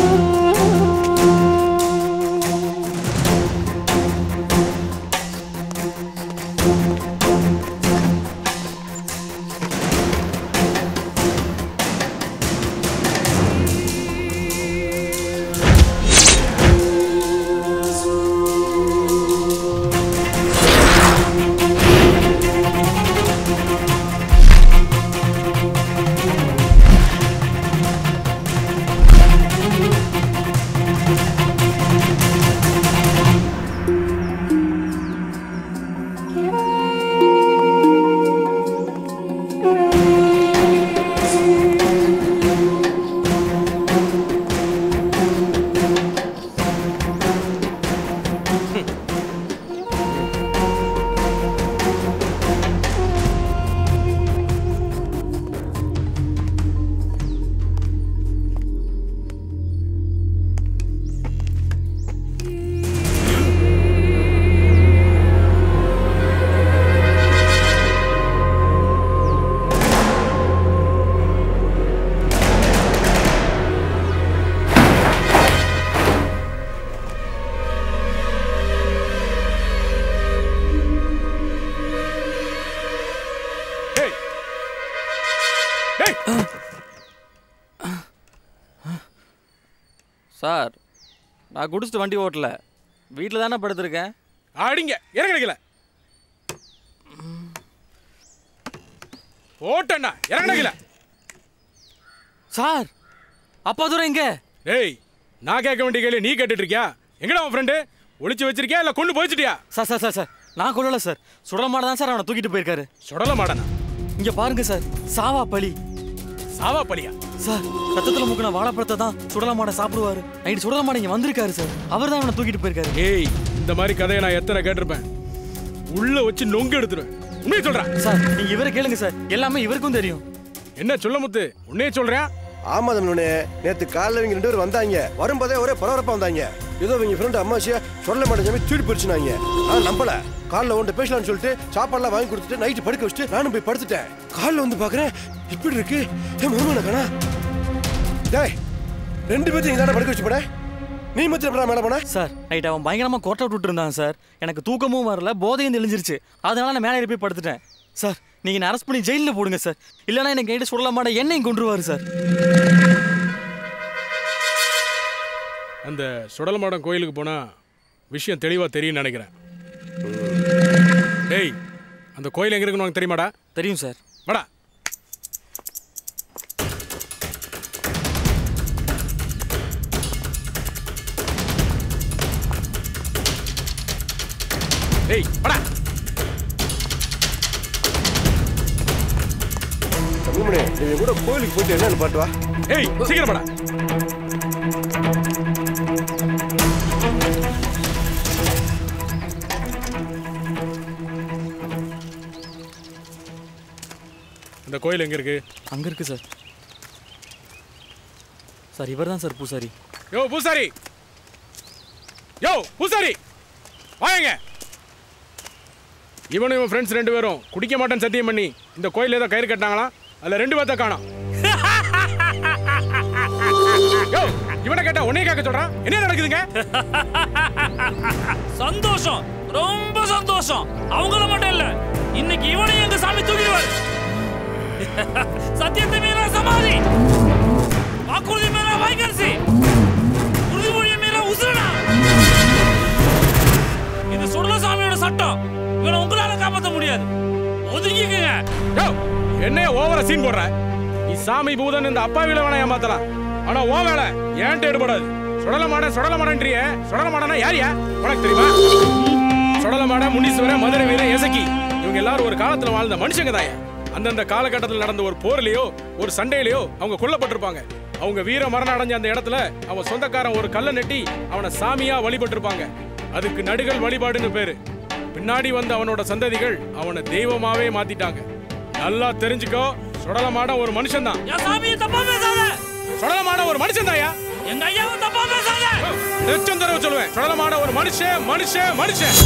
சார் நான் குடிச்சிட்டு வண்டி ஓட்டல வீட்டில் தானே படுத்திருக்கேன் ஆடிங்க இறங்க நிக்கல போட்டண்ணா இறங்க நிக்கல சார் அப்பா தூரம் எங்க டேய் நான் கேட்க வேண்டிய கேள்வி நீ கேட்டுட்டு இருக்கியா எங்கடா உன் ஃப்ரெண்டு ஒளிச்சு வச்சிருக்கியா இல்ல கொண்டு போயிச்சிட்டியா சார் சார் சார் சார் நான் கொள்ளல சார் சுடலமாட தான் சார் அவனை தூக்கிட்டு போயிருக்காரு சுடல மாடனா இங்க பாருங்க சார் சாவா பலி சாவா பலியா சார் ரத்தத்துல முக்கின வாழைப்பழத்தை தான் சுடலமாட சாப்பிடுவாரு நைட்டு சுடலமாட இங்க வந்திருக்காரு சார் அவர் தான் அவனை தூக்கிட்டு போயிருக்காரு ஏய் இந்த மாதிரி கதையை நான் எத்தனை கேட்டிருப்பேன் உள்ள வச்சு நொங்கு எடுத்துருவேன் உண்மையை சொல்றேன் சார் நீங்க இவரை கேளுங்க சார் எல்லாமே இவருக்கும் தெரியும் என்ன சொல்ல முத்து உன்னையே சொல்றேன் ஆமா தமிழனே நேத்து காலைல இவங்க ரெண்டு பேரும் வந்தாங்க வரும்போதே ஒரே பரபரப்பா வந்தாங்க ஏதோ இவங்க ஃப்ரெண்ட் அம்மாச்சியா சொல்ல மாட்டேன் தூடி போயிடுச்சுனாங்க நான் நம்பல காலைல ஒன்று பேசலாம்னு சொல்லிட்டு சாப்பாடுலாம் வாங்கி கொடுத்துட்டு நைட்டு படுக்க வச்சுட்டு நானும் போய் படுத்துட்டேன் காலைல வந்து பாக்குறேன் இப்படி இருக்கு என் மருமனை காணா டேய் ரெண்டு பேர்த்தையும் இங்க தானே படுக்க வச்சு போட நீ மட்டும் எப்படா மேல போன சார் நைட் அவன் பயங்கரமா கோட்டை விட்டுட்டு இருந்தான் சார் எனக்கு தூக்கமும் வரல போதையும் தெளிஞ்சிருச்சு அதனால நான் மேலே ஏறி போய் படுத்துட்டேன் சார் நீங்க என்ன அரெஸ்ட் பண்ணி ஜெயிலில் போடுங்க சார் இல்லைன்னா எனக்கு நைட்டு சுடலமாட என்னையும் கொண்டுருவாரு சார் அந்த சுடலமாடம் கோயிலுக்கு போனா விஷயம் தெளிவா தெரியும்னு நினைக்கிறேன் டேய் அந்த கோயில் எங்க இருக்குன்னு உனக்கு தெரியுமாடா தெரியும் சார் வாடா டேய் வாடா தமிழ்மணி நீங்க கூட கோயிலுக்கு போயிட்டு என்னன்னு பாட்டு வா ஏய் சீக்கிரம் வாடா இந்த கோயில் எங்க இருக்கு அங்க இருக்கு சார் சார் இவர் தான் சார் பூசாரி யோ பூசாரி யோ பூசாரி வாங்க இவனும் இவன் ஃப்ரெண்ட்ஸ் ரெண்டு பேரும் குடிக்க மாட்டேன்னு சத்தியம் பண்ணி இந்த கோயில் ஏதோ கயிறு கட்டினாங்களா அதுல ரெண்டு பேர்த்த காணோம் யோ இவனை கேட்டா உன்னைய கேட்க சொல்றான் என்ன நடக்குதுங்க சந்தோஷம் ரொம்ப சந்தோஷம் அவங்கள மட்டும் இல்ல இன்னைக்கு இவனையும் எங்க சாமி தூக்கிடுவாரு சத்தியத்தை மீற சமாதி வாக்குறுதி மீற வைகரிசி உறுதிமொழியை மீற உசுரனா இது சுடல சாமியோட சட்டம் இவனை உங்களால காப்பாற்ற முடியாது ஒதுங்கிக்கங்க யோ என்னைய ஓவரா சீன் போடுற நீ சாமி பூதன் இந்த அப்பாவில வேணா ஏமாத்தலாம் ஆனா ஓ வேலை ஏன்ட்டு எடுபடாது சுடல மாட சுடல மாடன்றிய சுடல மாடனா யாரியா உனக்கு தெரியுமா சுடல மாட முனீஸ்வரன் மதுரை வீரன் எசக்கி இவங்க எல்லாரும் ஒரு காலத்துல வாழ்ந்த மனுஷங்க தாயா அந்தந்த காலகட்டத்தில் நடந்த ஒரு போர்லயோ ஒரு சண்டையிலயோ அவங்க கொல்லப்பட்டிருப்பாங்க அவங்க வீர மரணம் அடைஞ்ச அந்த இடத்துல அவன் சொந்தக்காரன் ஒரு கல்லை நெட்டி அவனை சாமியா வழிபட்டிருப்பாங்க அதுக்கு நடுகள் வழிபாடுன்னு பேரு பின்னாடி வந்த அவனோட சந்ததிகள் அவனை தெய்வமாவே மாத்திட்டாங்க நல்லா தெரிஞ்சுக்கோ சுடலமாட ஒரு மனுஷன் தான் என் சாமியை தப்பா பேசாத சுடலமாட ஒரு மனுஷன் தாயா எங்க ஐயாவை தப்பா பேசாத லட்சம் தடவை சொல்லுவேன் சுடலமாட ஒரு மனுஷன் மனுஷன் மனுஷன்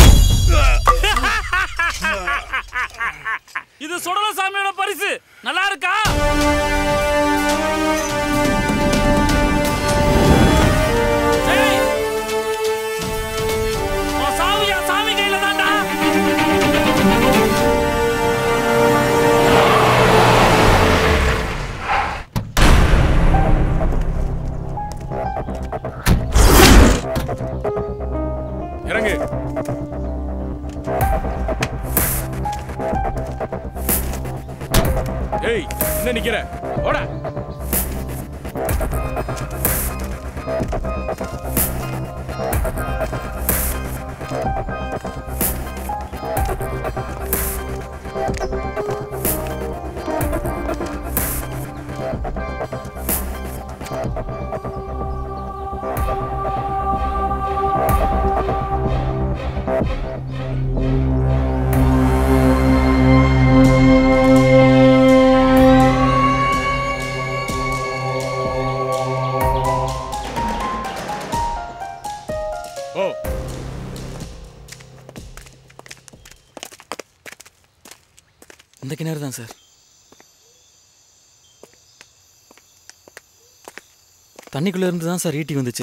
இது சுடல சாமியோட பரிசு நல்லா இருக்கா இறங்கு ஏய் என்ன நிக்கிற ஓடா ஓ இந்த கிணறு தான் சார் தண்ணிக்குள்ள இருந்து தான் சார் ஈட்டி வந்துச்சு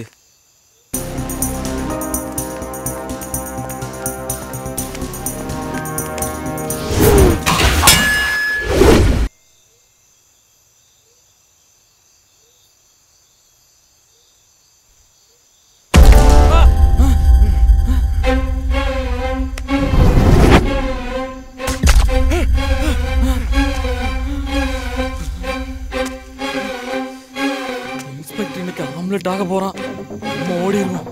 இன்ஸ்பெக்டர் இன்னைக்கு ஆம்லெட் ஆக போறான் நம்ம ஓடிடுவோம்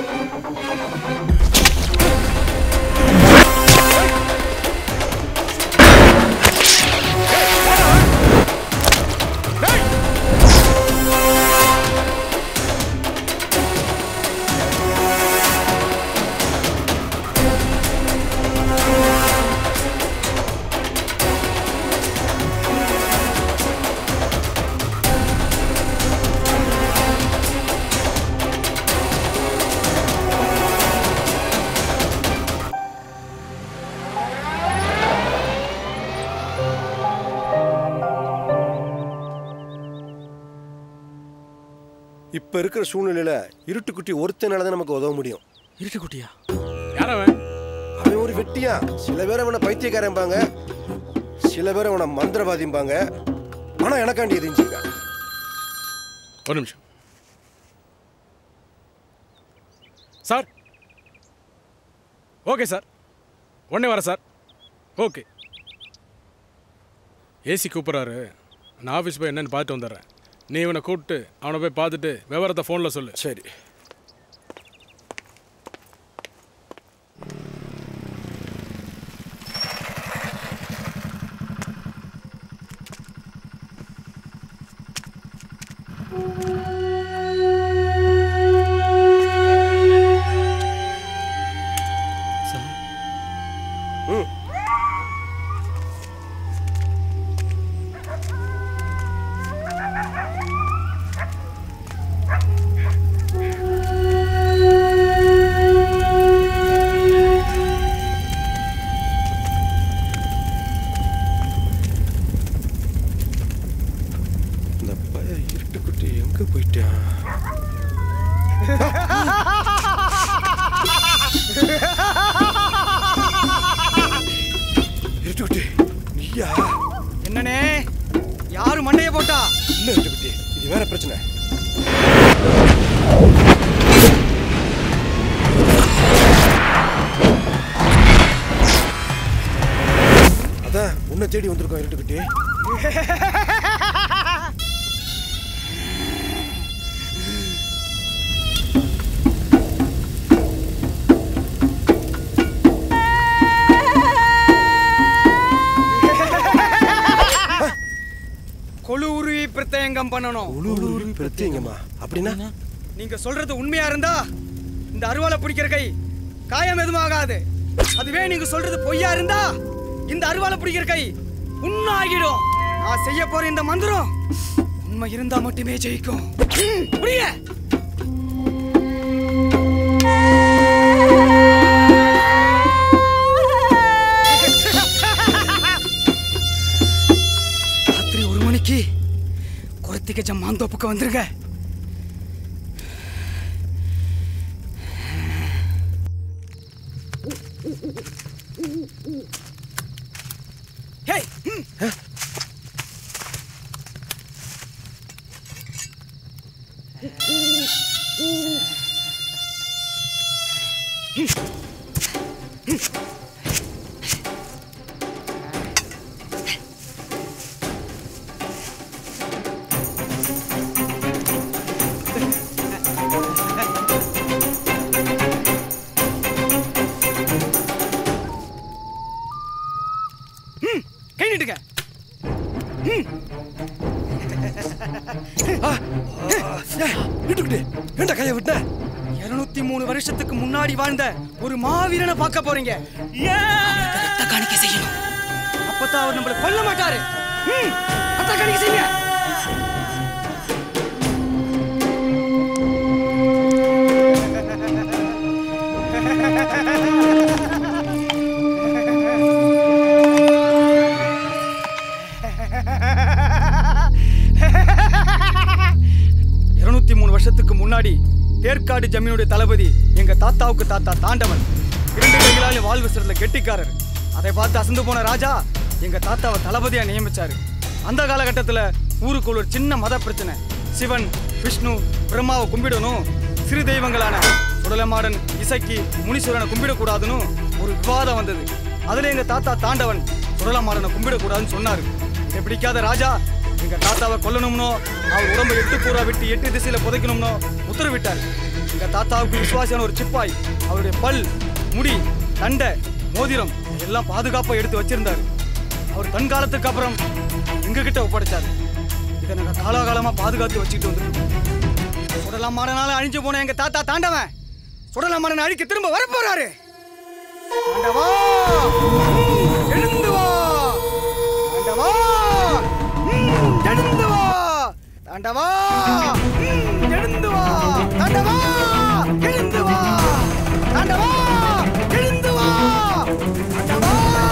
இப்ப இருக்கிற சூழ்நிலையில இருட்டுக்குட்டி ஒருத்தனால தான் நமக்கு உதவ முடியும் இருட்டுக்குட்டியா யாரவன் அவன் ஒரு வெட்டியா சில பேர் அவனை பைத்தியக்காரன்பாங்க சில பேர் அவனை மந்திரவாதிம்பாங்க ஆனா எனக்காண்டி எரிஞ்சிருக்கான் ஒரு நிமிஷம் சார் ஓகே சார் உடனே வரேன் சார் ஓகே ஏசி கூப்பிட்றாரு நான் ஆஃபீஸ் போய் என்னன்னு பார்த்துட்டு வந்துடுறேன் நீ இவனை கூப்பிட்டு அவனை போய் பார்த்துட்டு விவரத்தை ஃபோனில் சொல்லு சரி இந்த பய இருட்டுக்குட்டி எங்க போயிட்டான் இருட்டுக்குட்டி நீயா என்னனே யாரு மண்டைய போட்டா இல்ல இருட்டுக்குட்டி இது வேற பிரச்சனை அதான் உன்னை தேடி வந்திருக்கோம் இருட்டுக்குட்டி கொழு உருவி பிரத்யங்கம் பண்ணணும் உழுவுரு பிரத்யேகமா அப்படின்னா நீங்க சொல்றது உண்மையா இருந்தா இந்த அருவாளை பிடிக்கிற கை காயம் எதுவும் ஆகாது அதுவே நீங்க சொல்றது பொய்யா இருந்தா இந்த அருவாளை பிடிக்கிற கை உண்ணாகிடும் நான் செய்ய போற இந்த மந்திரம் உண்மை இருந்தா மட்டுமே ஜெயிக்கும் ம், புரிய ராத்திரி ஒரு மணிக்கு குரத்திக ஜம்மாந்தோப்புக்கு வந்துருங்க ஹேய் ம். ம், கை நீட்டுங்க விட்டுக்கிட்டு ஏன்டா கையை விட்ட இருநூத்தி மூணு வருஷத்துக்கு முன்னாடி வாழ்ந்த ஒரு மாவீரனை பார்க்க போறீங்க ரத்த காணிக்கை செய்யணும் அப்பதான் அவர் நம்மள கொல்ல மாட்டாரு ம், ரத்த காணிக்கை செய்யுங்க இருநூத்தி மூணு வருஷத்துக்கு முன்னாடி தேர்க்காடு ஜமீனுடைய தளபதி எங்க தாத்தாவுக்கு தாத்தா தாண்டவன் இரண்டு கைகளாலும் வாழ்வு சிறந்த கெட்டிக்காரர் அதை பார்த்து அசந்து போன ராஜா எங்க தாத்தாவை தளபதியா நியமிச்சாரு அந்த காலகட்டத்துல ஊருக்குள்ள ஒரு சின்ன மத பிரச்சனை சிவன் விஷ்ணு பிரம்மாவை கும்பிடணும் சிறு தெய்வங்களான சுடலமாடன் இசக்கி முனீஸ்வரனை கும்பிடக்கூடாதுன்னு ஒரு விவாதம் வந்தது அதுல எங்க தாத்தா தாண்டவன் சுடலமாடனை கும்பிடக்கூடாதுன்னு சொன்னாரு இதை பிடிக்காத ராஜா எங்க தாத்தாவை கொல்லணும்னோ அவர் உடம்பை எட்டு பூரா விட்டு எட்டு திசையில புதைக்கணும்னோ உத்தரவிட்டார் எங்க தாத்தாவுக்கு விசுவாசியான ஒரு சிப்பாய் அவருடைய பல் முடி தண்டை மோதிரம் எல்லாம் பாதுகாப்பா எடுத்து வச்சிருந்தாரு அவர் தன் காலத்துக்கு அப்புறம் எங்க கிட்ட ஒப்படைச்சாரு இதை நாங்க காலாகாலமா பாதுகாத்து வச்சுக்கிட்டு வந்துருக்கோம் சுடலாம் மாடனால அழிஞ்சு போன எங்க தாத்தா தாண்டவன் சுடலாம் மாடனை அழிக்க திரும்ப வரப்போறாரு தாண்டவா எழுந்து வா தாண்டவா ம், எழுந்து வா தாண்டவா ம், எழுந்து வா தாண்டவா எழுந்து வா தாண்டவா எழுந்து வா தாண்டவா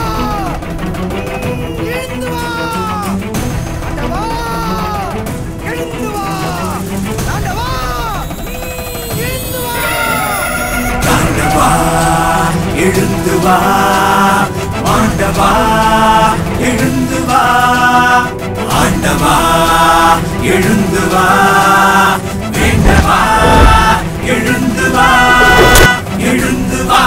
ம், எழுந்து வா தாண்டவா எழுந்து வா தாண்டவா ம், எழுந்து வா தாண்டவா எழுந்து வா ஆண்டவா எழுந்து வா ஆண்டவா எழுந்து வா வேண்டவா எழுந்து வா எழுந்து வா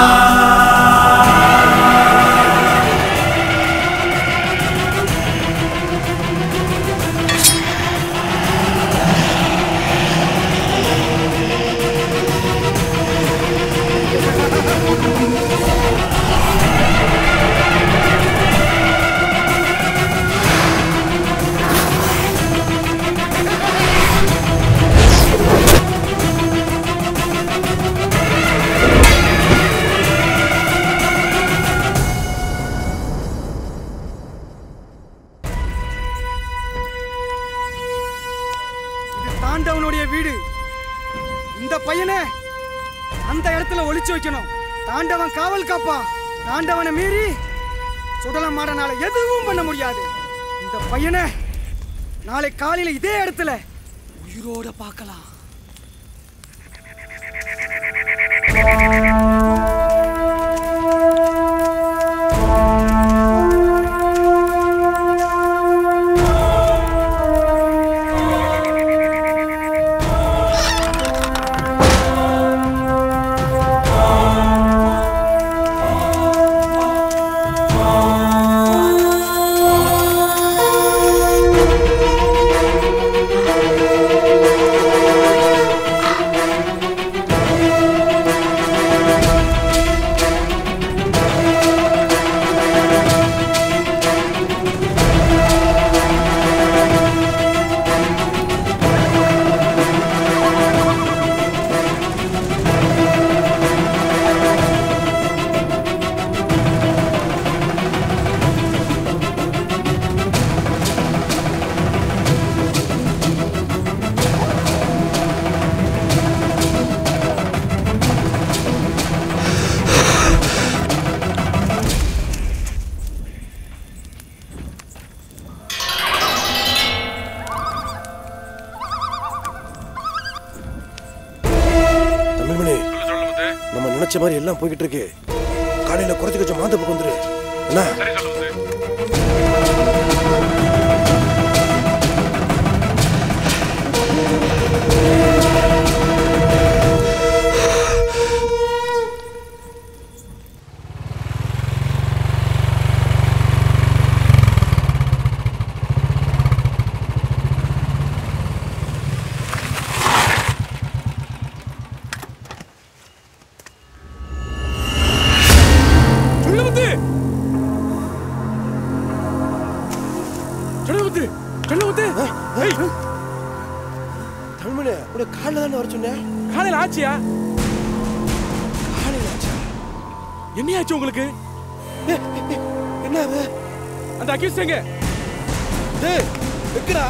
இது தாண்டவனுடைய வீடு இந்த பையனை அந்த இடத்துல ஒளிச்சு வைக்கணும் தாண்டவன் காவல் காப்பான் தாண்டவனை மீறி சுடல மாடனால எதுவும் பண்ண முடியாது இந்த பையனை நாளை காலையில இதே இடத்துல உயிரோட பார்க்கலாம் தமிழ்மணி நம்ம நினைச்ச மாதிரி எல்லாம் போய்கிட்டு இருக்கு காலையில குறைச்சு கொஞ்சம் மாந்த பக்கம் வந்துரு என்ன காலையில ஆச்சியா காலையில ஆச்சா என்னையாச்சு உங்களுக்கு என்ன அது அந்த அக்யூஸ் எங்க டேய் எக்கடா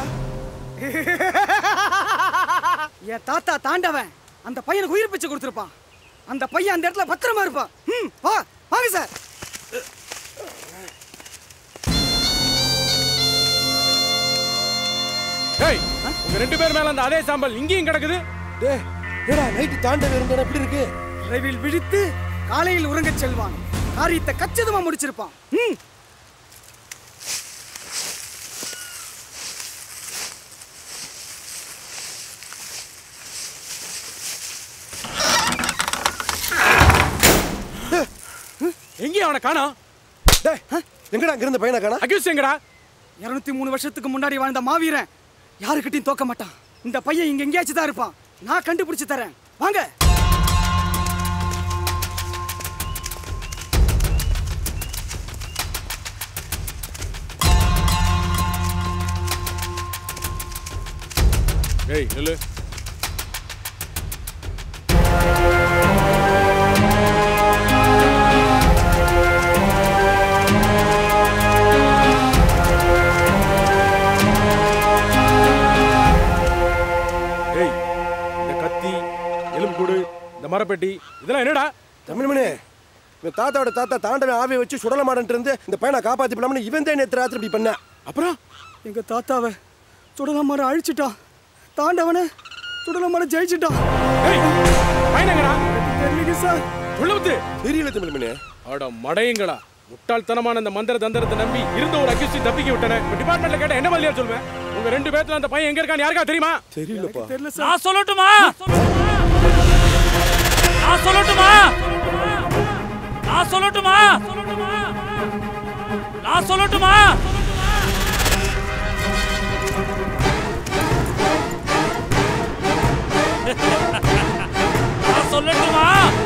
என் தாத்தா தாண்டவன் அந்த பையனுக்கு உயிர் பிச்சை கொடுத்துருப்பான் அந்த பையன் அந்த இடத்துல பத்திரமா இருப்பான் ம் வா வாங்க சார் டேய் உங்க ரெண்டு பேர் மேல அந்த அதே சாம்பல் இங்கேயும் கிடக்குது டேய் ஏடா நைட்டு தாண்டவே இருந்தோம் எப்படி இருக்கு இரவில் விழித்து காலையில் உறங்கச் செல்வான் காரியத்தை கச்சிதமா முடிச்சிருப்பான் ம் எங்கேயும் அவனை காணோம் டேய் எங்கடா அங்க இருந்த பையனை காணா அக்யூஸ் எங்கடா இருநூத்தி மூணு வருஷத்துக்கு முன்னாடி வாழ்ந்த மாவீரன் யாருக்கிட்டையும் தோக்க மாட்டான் இந்த பையன் இங்க எங்கேயாச்சும் தான் இருப்பான் நான் கண்டுபிடிச்சு தரேன் வாங்க ஏய் நில்லு ஏய் இந்த கத்தி எலும்புக்கூடு இந்த மரப்பெட்டி இதெல்லாம் என்னடா தமிழ்மணி இவன் தாத்தாவோட தாத்தா தாண்டவன் ஆவியை வச்சு சுடல மாட்டேன்ட்டு இருந்து இந்த பையனை காப்பாத்தி பண்ணாமனு இவன் தான் நேற்று ராத்திரி இப்படி பண்ண அப்புறம் எங்க தாத்தாவை சுடலமர அழிச்சிட்டான் தாண்டவனை சுடலமர ஜெயிச்சிட்டான் பயனங்கடா தெரியல சார் உள்ளுத்து தெரியல தமிழ்மணி அட மடையங்களா முட்டாள்தனமான அந்த மந்திர தந்திரத்தை நம்பி இருந்த ஒரு அக்யூஸ்டி தப்பிக்க விட்டன இப்ப டிபார்ட்மெண்ட்ல கேட்ட என்ன பதிலியா சொல்லுவேன் உங்க ரெண்டு பேத்துல அந்த பையன் எங்க இருக்கான்னு யாருக்கா தெரியுமா தெரியலப்பா தெரியல நான் சொல்லட்டுமா நான் சொல்லட்டுமா நான் சொல்லட்டுமா நான் சொல்லட்டுமா நான் சொல்லட்டுமா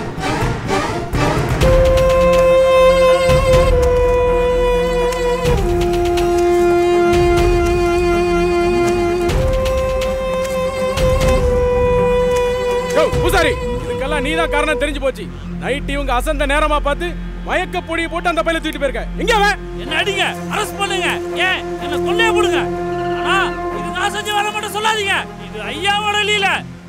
யோ பூசாரி இதுக்கெல்லாம் நீதான் காரணம் தெரிஞ்சு போச்சு நைட் இவங்க அசந்த நேரமா பார்த்து மயக்க பொடியை போட்டு அந்த பையில தூக்கிட்டு போயிருக்க எங்க அவன் என்ன அடிங்க அரெஸ்ட் பண்ணுங்க ஏன் என்ன கொள்ளைய போடுங்க ஆனா இது நான் செஞ்ச வேலை மட்டும் சொல்லாதீங்க இது ஐயாவோட லீல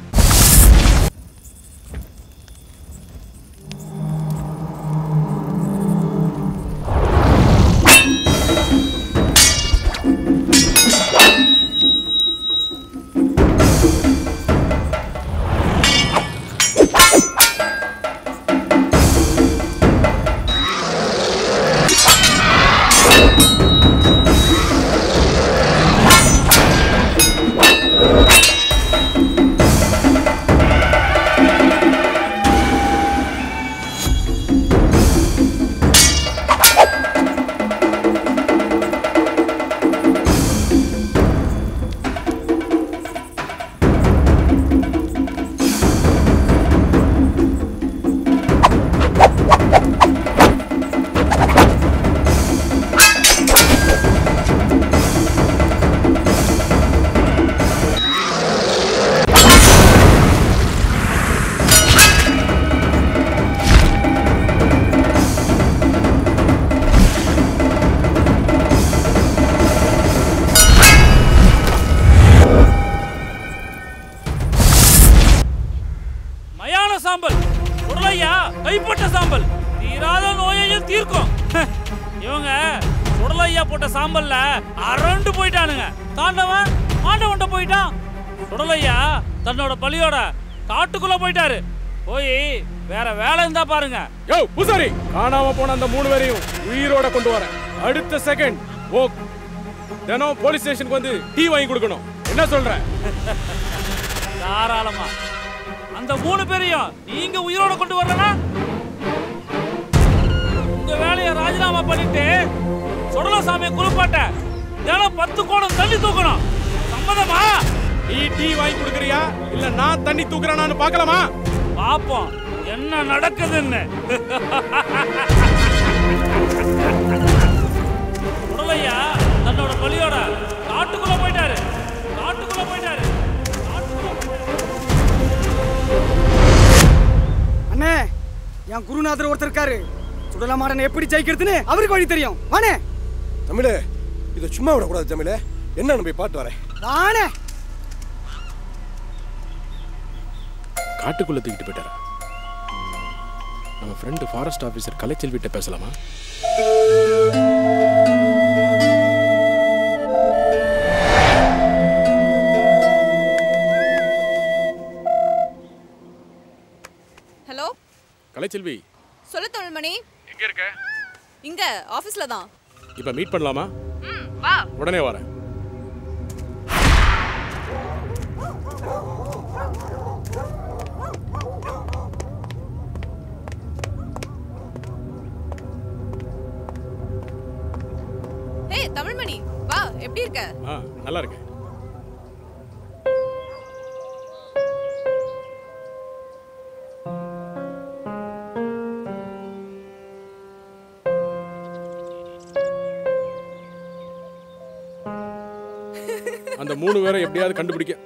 மயான சாம்பல் சுடலையா கைப்பட்ட சாம்பல் தீராத நோயையும் தீர்க்கும் இவங்க சுடலையா போட்ட சாம்பல்ல அரண்டு போயிட்டானுங்க தாண்டவன் ஆண்டவன்ட்ட போயிட்டான் சுடலையா தன்னோட பலியோட காட்டுக்குள்ள போயிட்டாரு போய் வேற வேலை இருந்தா பாருங்க யோ பூசாரி காணாம போன அந்த மூணு பேரையும் உயிரோட கொண்டு வரேன் அடுத்த செகண்ட் ஓ தினம் போலீஸ் ஸ்டேஷனுக்கு வந்து டீ வாங்கி கொடுக்கணும் என்ன சொல்ற தாராளமா அந்த மூணு பேரையும் நீங்க உயிரோட கொண்டு வரலனா உங்க வேலையை ராஜினாமா பண்ணிட்டு சுடலசாமியை குளிப்பாட்ட தினம் பத்து கோடம் தள்ளி தூக்கணும் சம்மதமா நீ டீ வாங்கி கொடுக்குறியா இல்ல நான் தண்ணி தூக்குறேனான்னு பார்க்கலாமா பாப்போம் என்ன நடக்குதுன்னு சுடலையா தன்னோட பலியோட காட்டுக்குள்ள போயிட்டாரு காட்டுக்குள்ள போயிட்டாரு காட்டுக்குள்ள போயிட்டாரு என் குருநாதர் ஒருத்தர் இருக்காரு சுடலமாடன் எப்படி ஜெயிக்கிறதுன்னு அவருக்கு வழி தெரியும் வானே தமிழே இதை சும்மா விடக்கூடாது தமிழே என்ன போய் பாட்டு வரேன் வானே காட்டுக்குள்ள தூக்கிட்டு போயிட்டாரா நம்ம ஃப்ரெண்டு ஃபாரஸ்ட் ஆஃபீஸர் கலைச்செல்விட்ட பேசலாமா ஹலோ கலைச்செல்வி சொல்லு தொழில்மணி எங்க இருக்க இங்க ஆபீஸ்ல தான் இப்போ மீட் பண்ணலாமா ம் வா உடனே வரேன் ஏய் தமிழ்மணி வா எப்படி இருக்க ஆ நல்லா இருக்கேன் அந்த மூணு பேரை எப்படியாவது கண்டுபிடிக்க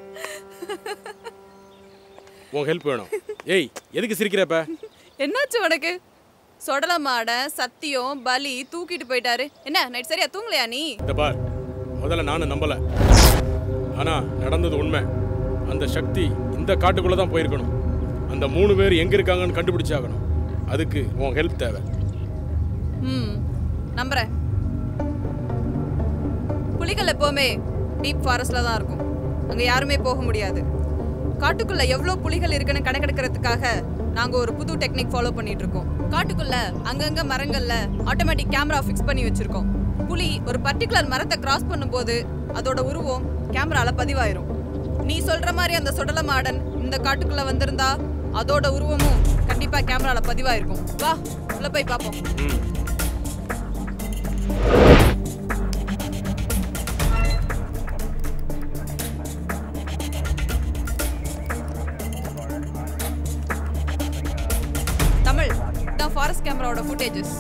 உன் ஹெல்ப் வேணும் ஏய் எதுக்கு சிரிக்கிற இப்ப என்னாச்சு உனக்கு சொடல மாட சத்தியம் பலி தூக்கிட்டு போயிட்டாரு என்ன நைட் சரியா தூங்கலையா நீ இந்த பார் முதல்ல நானும் நம்பல ஆனா நடந்தது உண்மை அந்த சக்தி இந்த காட்டுக்குள்ள தான் போயிருக்கணும் அந்த மூணு பேர் எங்க இருக்காங்கன்னு கண்டுபிடிச்சாகணும் அதுக்கு உன் ஹெல்ப் தேவை ம் நம்புறேன் புலிகள் எப்பவுமே டீப் ஃபாரஸ்ட்ல தான் இருக்கும் அங்க யாருமே போக முடியாது காட்டுக்குள்ள எவ்வளவு புலிகள் இருக்குன்னு கணக்கெடுக்கிறதுக்காக நாங்க ஒரு புது டெக்னிக் ஃபாலோ பண்ணிட்டு இருக்கோம் காட்டுக்குள்ள அங்கங்க மரங்கள்ல ஆட்டோமேட்டிக் கேமரா ஃபிக்ஸ் பண்ணி வச்சிருக்கோம் புலி ஒரு பர்டிகுலர் மரத்தை கிராஸ் பண்ணும்போது அதோட உருவம் கேமரால பதிவாயிரும் நீ சொல்ற மாதிரி அந்த சுடல மாடன் இந்த காட்டுக்குள்ள வந்திருந்தா அதோட உருவமும் கண்டிப்பா கேமரால பதிவாயிருக்கும் வா உள்ள போய் பாப்போம் தமிழ் தான் ஃபாரஸ்ட் கேமராவோட ஃபுட்டேஜஸ்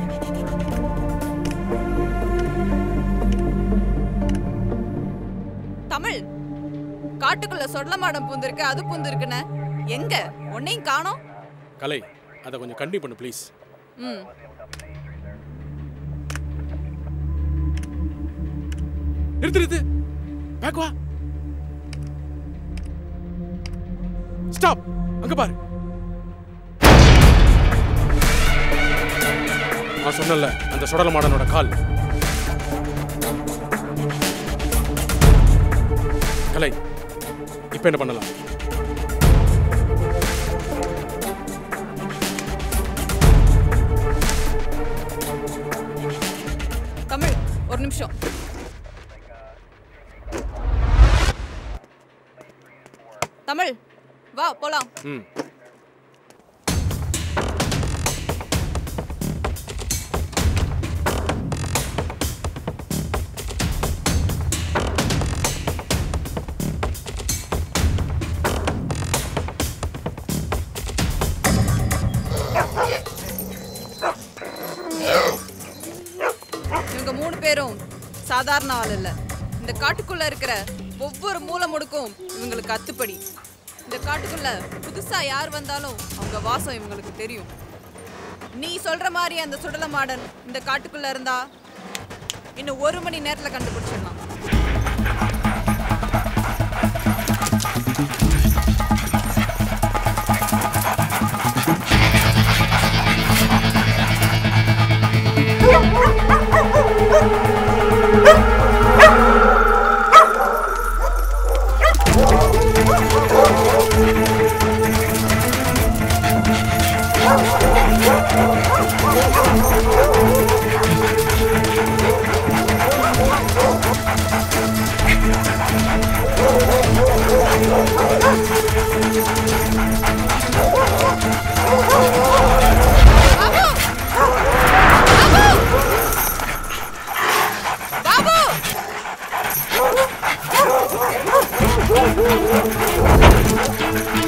தமிழ் காட்டுக்குள்ள சொடலமாடம் பூந்திருக்கு அது பூந்திருக்குன்னு எங்க உன்னையும் காணோம் கலை அதை கொஞ்சம் கண்டி பண்ணு ப்ளீஸ் ம் நிறுத்து நிறுத்து பேக் வா ஸ்டாப் அங்க பாரு நான் சொன்னல அந்த சுடல மாடனோட கால் கலை இப்போ என்ன பண்ணலாம் தமிழ் ஒரு நிமிஷம் தமிழ் வா போலாம் ம் இவங்க மூணு பேரும் சாதாரண ஆள் இல்ல இந்த காட்டுக்குள்ள இருக்கிற ஒவ்வொரு மூலை முடுக்கும் இவங்களுக்கு அத்துப்படி இந்த காட்டுக்குள்ள புதுசா யார் வந்தாலும் அவங்க வாசம் இவங்களுக்கு தெரியும் நீ சொல்ற மாதிரி அந்த சுடல மாடன் இந்த காட்டுக்குள்ள இருந்தா இன்னும் ஒரு மணி நேரத்துல கண்டுபிடிச்சிடலாம்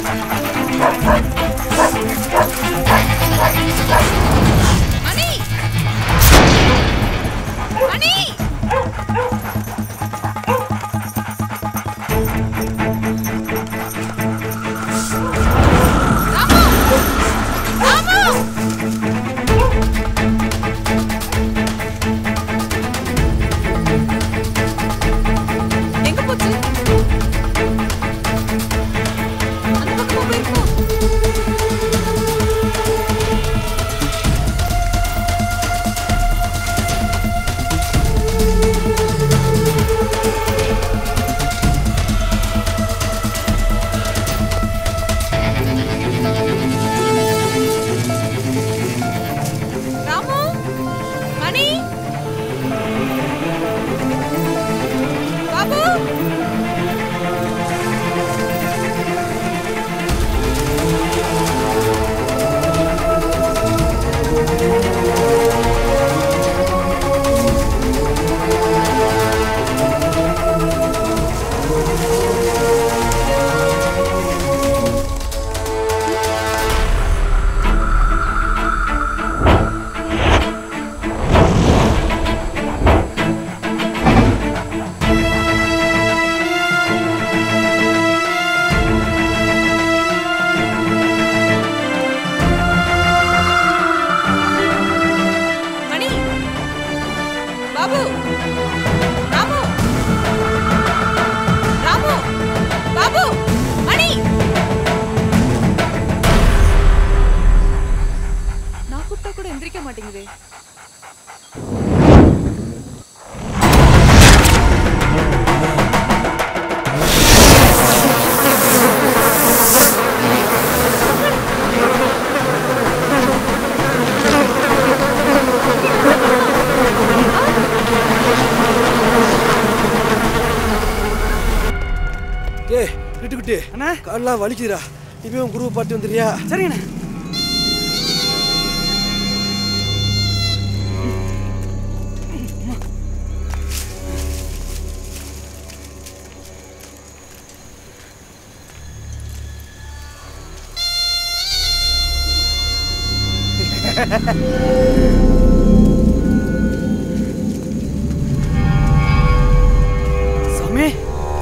மணி தெரியுதே ஏய் விட்டு விட்டு அண்ணா கால்லாம் வலிக்குதுடா இப்பயும் குருவை பாட்டு வந்துடுறியா சரிங்கண்ணா சாமி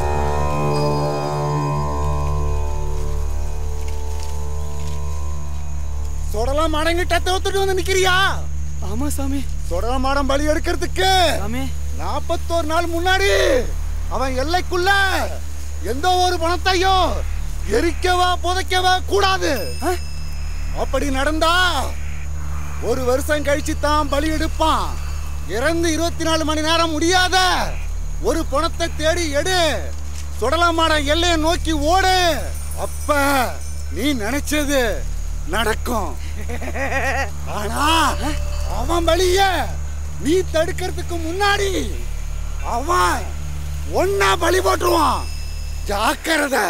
சொடலாம் மடங்கிட்ட தோத்துட்டு வந்து நிக்கிறியா ஆமா சாமி சொடலாம் மாடம் பலி எடுக்கிறதுக்கு சாமி நாற்பத்தோரு நாள் முன்னாடி அவன் எல்லைக்குள்ள எந்த ஒரு பணத்தையும் எரிக்கவா புதைக்கவா கூடாது அப்படி நடந்தா ஒரு வருஷம் கழிச்சு தான் பலி எடுப்பான் இறந்து இருபத்தி நாலு மணி நேரம் முடியாத ஒரு பணத்தை தேடி எடு சுடலமாடம் எல்லையை நோக்கி ஓடு அப்ப நீ நினைச்சது நடக்கும் ஆனா அவன் வழிய நீ தடுக்கிறதுக்கு முன்னாடி அவன் ஒன்னா பலி போட்டுருவான் ஜாக்கிரதை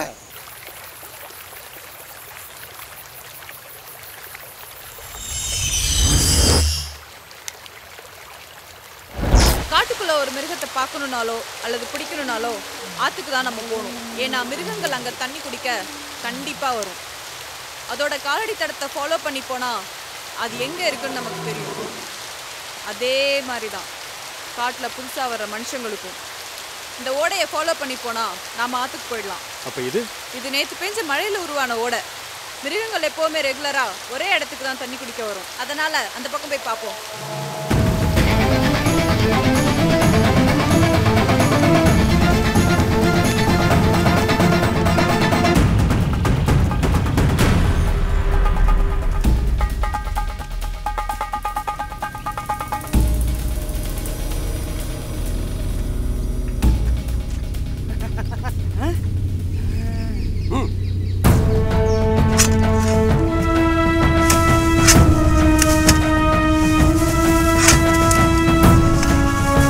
காட்டுக்குள்ள ஒரு மிருகத்தை பார்க்கணுனாலோ அல்லது பிடிக்கணுனாலோ ஆத்துக்கு தான் நம்ம போகணும் ஏன்னா மிருகங்கள் அங்க தண்ணி குடிக்க கண்டிப்பா வரும் அதோட காலடி தடத்தை ஃபாலோ பண்ணி போனா அது எங்க இருக்குன்னு நமக்கு தெரியும் அதே மாதிரி தான் காட்டுல புதுசா வர்ற மனுஷங்களுக்கும் இந்த ஓடையை ஃபாலோ பண்ணி போனா நாம ஆத்துக்கு போயிடலாம் அப்ப இது இது நேத்து பெஞ்ச மழையில உருவான ஓடை மிருகங்கள் எப்பவுமே ரெகுலரா ஒரே இடத்துக்கு தான் தண்ணி குடிக்க வரும் அதனால அந்த பக்கம் போய் பார்ப்போம் ஆ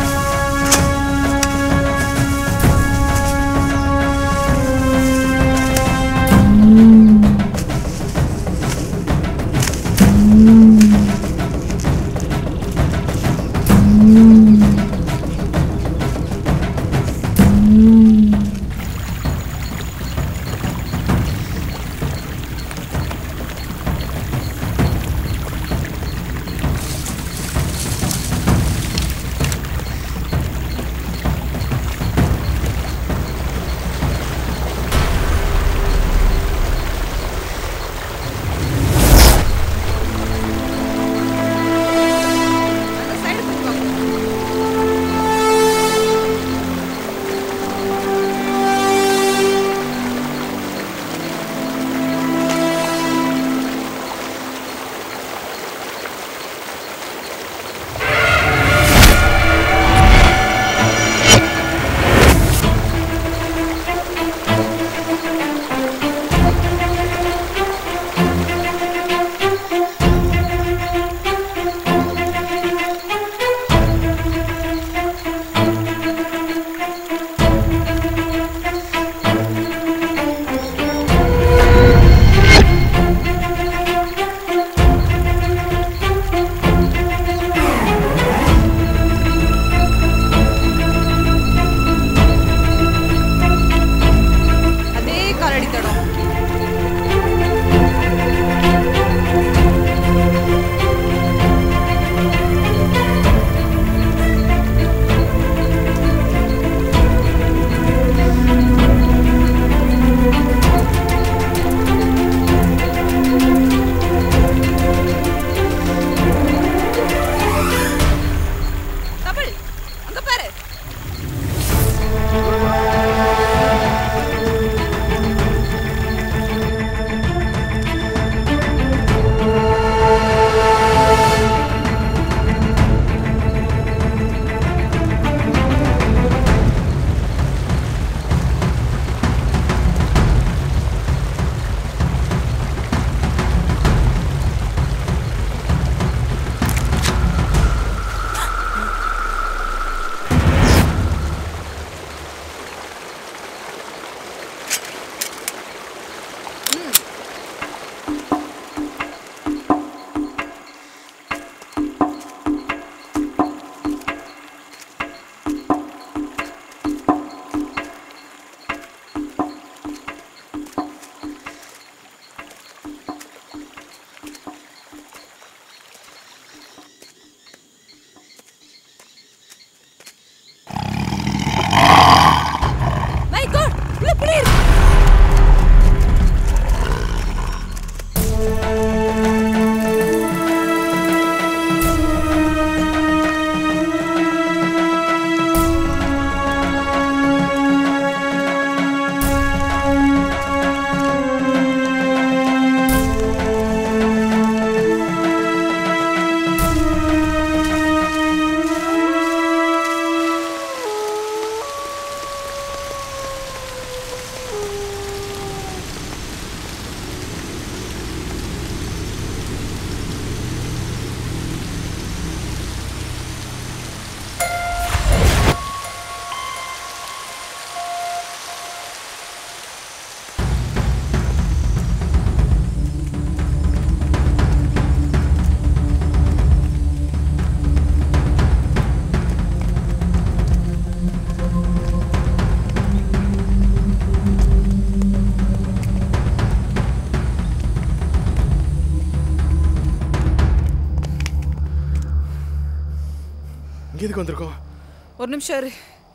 இங்க எதுக்கு வந்திருக்கோம் ஒரு நிமிஷம் இரு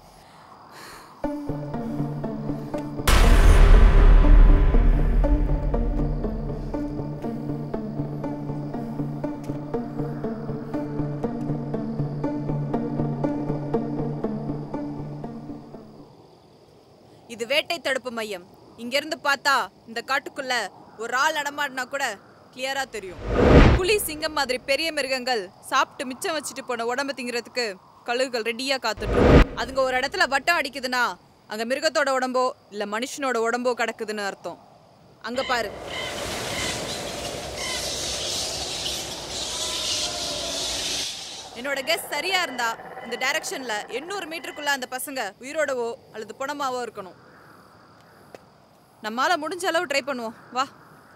இது வேட்டை தடுப்பு மையம் இங்க இருந்து பார்த்தா இந்த காட்டுக்குள்ள ஒரு ஆள் நடமாடினா கூட கிளியரா தெரியும் புலி சிங்கம் மாதிரி பெரிய மிருகங்கள் சாப்பிட்டு மிச்சம் வச்சுட்டு போன உடம்ப திங்கிறதுக்கு கழுகுகள் ரெடியா காத்துட்டு இருக்கும். அதுங்க ஒரு இடத்துல வட்டம் அடிக்குதுன்னா அங்க மிருகத்தோட உடம்போ இல்ல மனுஷனோட உடம்போ கிடக்குதுன்னு அர்த்தம் அங்க பாரு என்னோட கெஸ் சரியா இருந்தா இந்த டைரக்ஷன்ல 800 மீட்டருக்குள்ள அந்த பசங்க உயிரோடவோ அல்லது புணமாவோ இருக்கணும் நம்மால முடிஞ்ச அளவு ட்ரை பண்ணுவோம் வா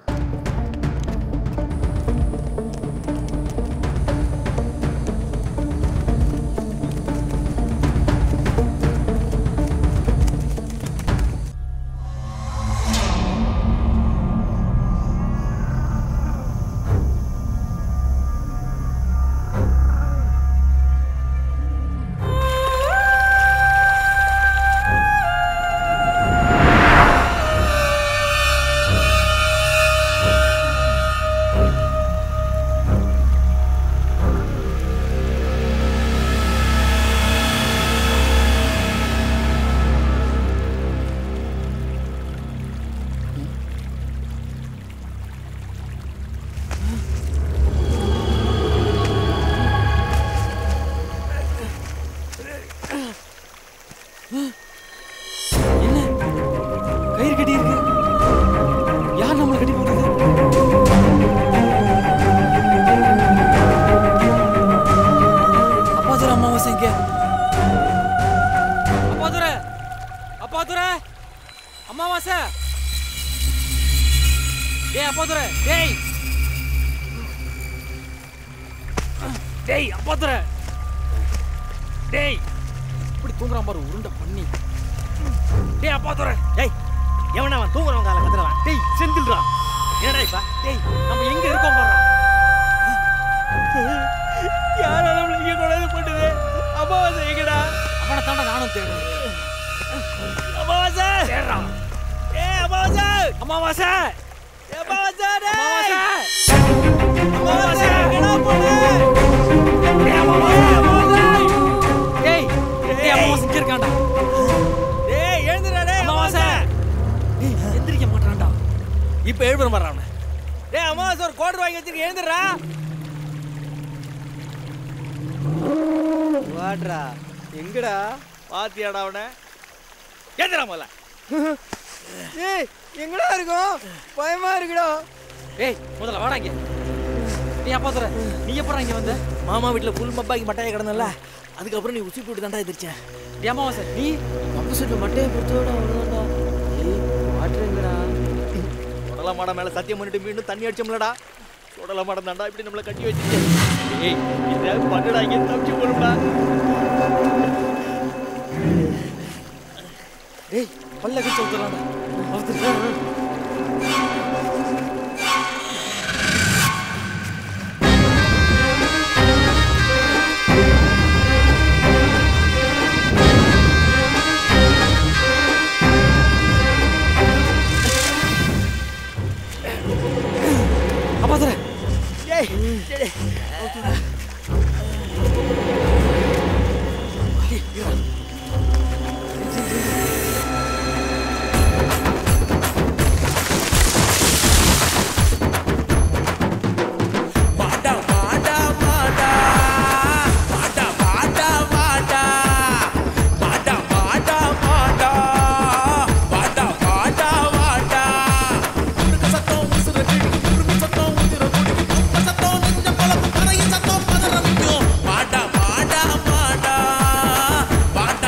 கயிறு கட்டி இருக்கு யார் நம்மளை கட்டி போடுறது அப்பாதுரை அமாவாசை இங்க அப்பாதுரை அப்பாதுரை அமாவாசை டேய் அப்பாதுரை டேய் டேய் அப்பாதுரை டேய் இப்படி தூங்குறான் பாரு உருண்டை பண்ணி டேய் அப்பாதுரை டேய் எவன் அவன் தூங்குறவன் கால கத்துறவன் டேய் செந்தில்ரா என்னடா இப்ப டேய் நம்ம எங்க இருக்கோம் பாரு யாரால நம்மள இங்க கொண்டாந்து போட்டுது அமாவாசை எங்கடா அவனை தாண்டா நானும் தேடுறேன் அமாவாசை தேடுறா ஏ அமாவாசை அமாவாசை அமாவாசை டேய் அமாவாசை எங்கடா போன டேய் அமாவாசை டேய் டேய் அமாவாசை இங்க இருக்கான்டா டேய் எழுந்துடா டேய் அமாவாசை டேய் எந்திரிக்க மாட்டான்டா இப்ப எழுப்புற மாதிரி அவனை டேய் அமாவாசை ஒரு கோட்டர் வாங்கி வச்சிருக்க எழுந்துடுறா வாட்ரா எங்கடா பாத்தியாடா அவனை எழுந்துடா முதல்ல ஏய் எங்கடா இருக்கோம் பயமா இருக்குடா டேய் முதல்ல வாடா இங்க டேய் அப்பாதுரை நீ எப்பறா இங்க வந்த மாமா வீட்டுல புல் மப்பாக்கி மட்டையை கிடந்தல அதுக்கப்புறம் நீ உச்சி போட்டு தாண்டா எதிர்ச்சேன் டேய் அமாவாசை நீ ஆப்போசிட்ல மட்டையை பொறுத்தோட அவ்வளோதான்டா ஏய் வாட்டுறீங்கடா சுடல மாட மேல சத்தியம் பண்ணிட்டு மீண்டும் தண்ணி அடிச்சோம்லடா சுடல மாடம் தாண்டா இப்படி நம்மள கட்டி வச்சிருக்கேன் ஏய் இதை பண்ணுடா இங்க தப்பிச்சு போடுடா டேய் பல்ல கடிச்சு ஊத்துறான்டா அவுத்துறா அப்பாதுரை ஏய் டேய் வாடா வாடா வாடா வாடா வாடா வாடா வாடா வாடா வாடா வாடா வாடா வாடா உனக்கு சத்தம் உசுர கிழிக்கு உருமி சத்தம் உதிர குடிக்கு குப்ப சத்தம் நெஞ்ச பழப்பு கரைய சத்தம் பதற வைக்கும் வாடா வாடா வாடா வாடா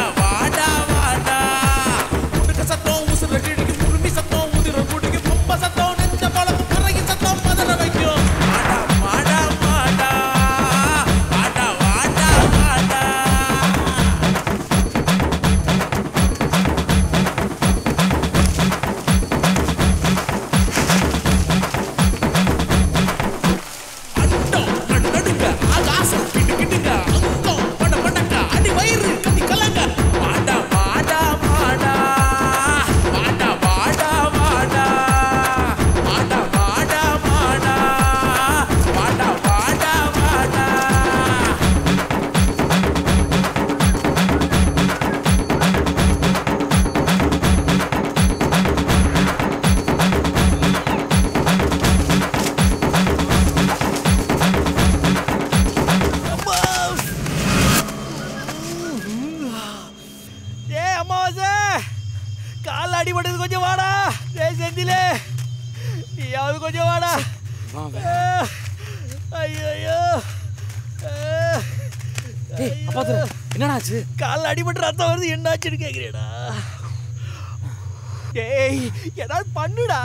ஐயோ ஏய் அப்பா துரை, என்னடா ஆச்சு காலில் அடிபட்டு ரத்தம் வருது என்னாச்சுன்னு கேட்குறேடா டேய் ஏதாவது பண்ணுடா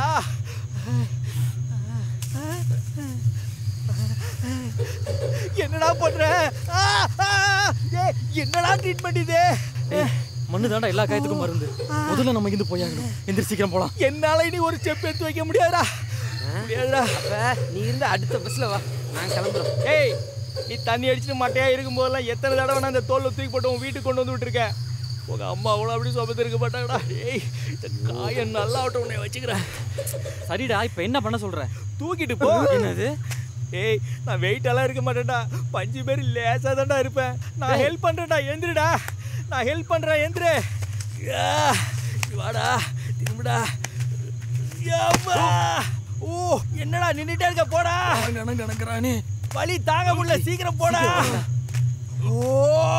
என்னடா பண்ற ஆ, ஆ, ஏய், என்னடா ட்ரீட்மெண்ட் இது மண்ணு தாண்டா எல்லா காயத்துக்கும் மருந்து முதல்ல நம்ம இருந்து போயாகணும் எந்திரி சீக்கிரம் போலாம் என்னால இனி ஒரு ஸ்டெப் எடுத்து வைக்க முடியாதுடா முடியாதுடா நீ இருந்து அடுத்த பஸ்ல வா நான் கிளம்புறோம் ஏய் நீ தண்ணி அடிச்சுட்டு மட்டையா இருக்கும் போதெல்லாம் எத்தனை தடவை நான் அந்த தோல்ல தூக்கி போட்டு உன் வீட்டுக்கு கொண்டு வந்து விட்டுருக்கேன் உங்க அம்மா அவ்வளோ அப்படி சொபத்து இருக்க மாட்டாங்கடா ஏய் இந்த காயம் நல்லா ஆகட்டும் உன்னை வச்சுக்கிறேன் சரிடா இப்போ என்ன பண்ண சொல்ற தூக்கிட்டு போ என்னது ஏய் நான் வெயிட் எல்லாம் இருக்க மாட்டேன்டா பஞ்சு பேர் லேசா தான்டா இருப்பேன் நான் டேய். ஹெல்ப் பண்றேன்டா எந்திரிடா நான் ஹெல்ப் பண்றேன் எந்திரு யா, இங்க வாடா திரும்புடா யம்மா. ஓ என்னடா நின்னுட்டே இருக்க போடா கணக்குறானே வலி தாங்க முடியல சீக்கிரம் போடா ஓ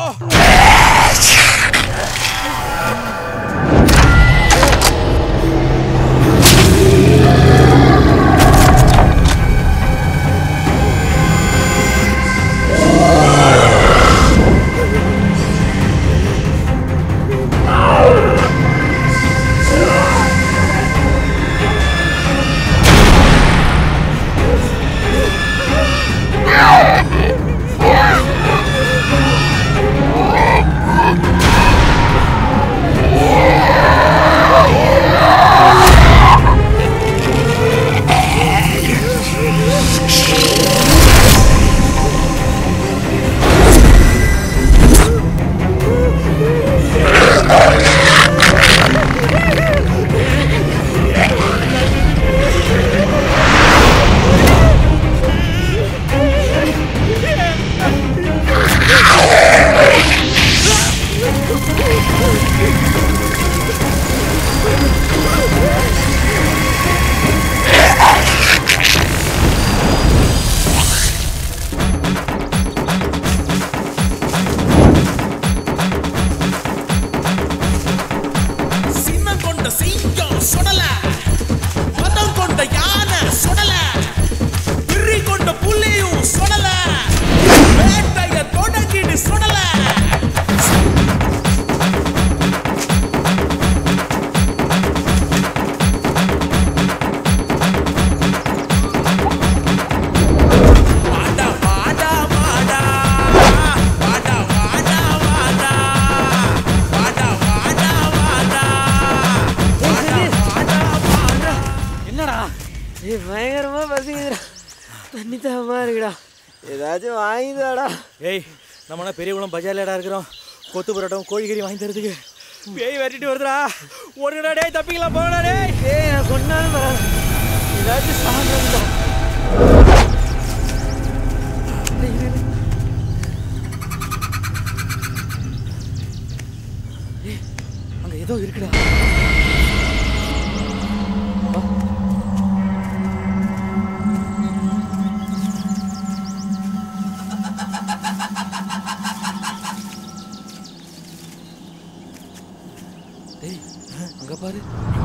சின்னம் கொண்ட சிங்கம் சுடல மதம் கொண்ட யானை சுடல விரி கொண்ட புலியும் சுடல வேட்டைய தொடங்கிடு சுடல வாடா வாடா வாடா வாடா வாடா வாடா வாடா வாடா வாடா என்னடா ஏய் பயங்கரமா பசிக்குதுடா தண்ணி தாமா இருக்குடா ஏதாச்சும் வாங்கிதாடா ஏய் நம்மனா பெரிய குளம் பஜார்லடா இருக்கிறோம் கொத்து பரோட்டம் கோழிக்கறி வாங்கி தரதுக்கு பேய் விரட்டிட்டு வருதுடா ஓடுங்கடா டேய் தப்பிக்கலாம் போங்கடா டேய் ஏய் நான் கொண்டாலும் பரவாயில்ல ஏதாச்சும் சாப்பிடுறா அங்க ஏதோ இருக்குடா டேய் அங்க பாரு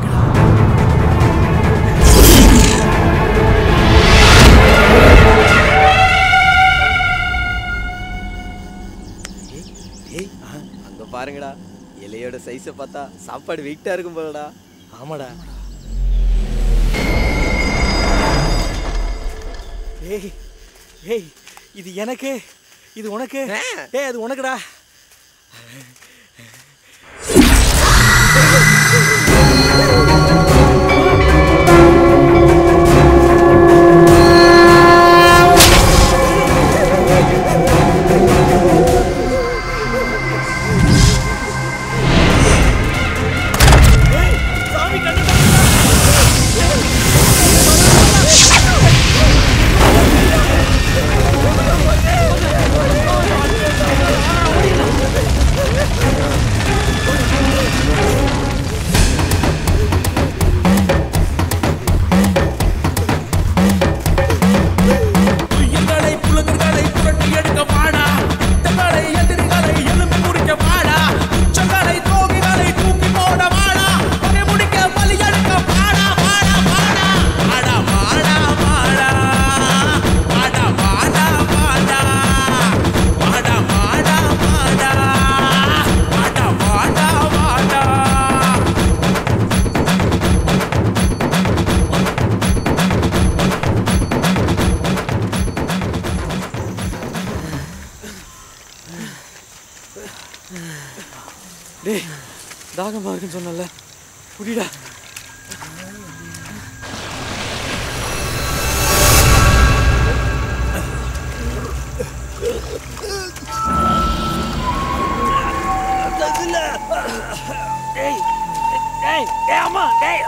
ஏய் அங்க பாருங்கடா இலையோட சைஸை பார்த்தா சாப்பாடு வெயிட்டா இருக்கும் போலடா ஆமாடா ஏய் ஏய் இது எனக்கு இது உனக்கு ஏய் அது உனக்குடா ஏய் தாகமா இருக்குன்னு சொன்னல குடிடா டேய் டேய் டேய் அம்மா டேய்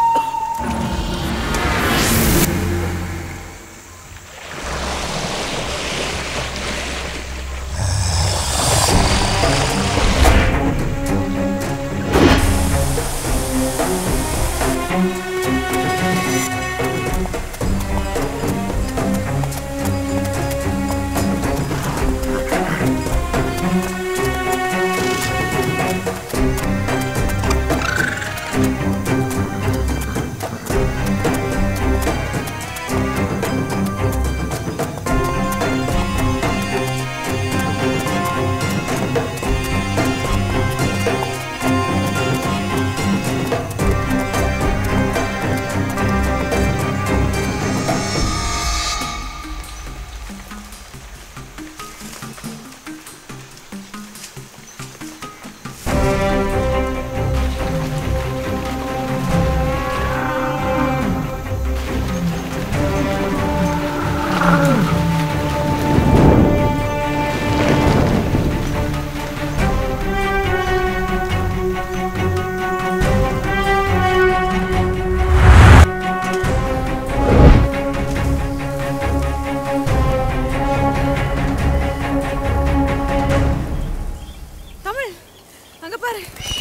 தமிழ் அங்க பாரு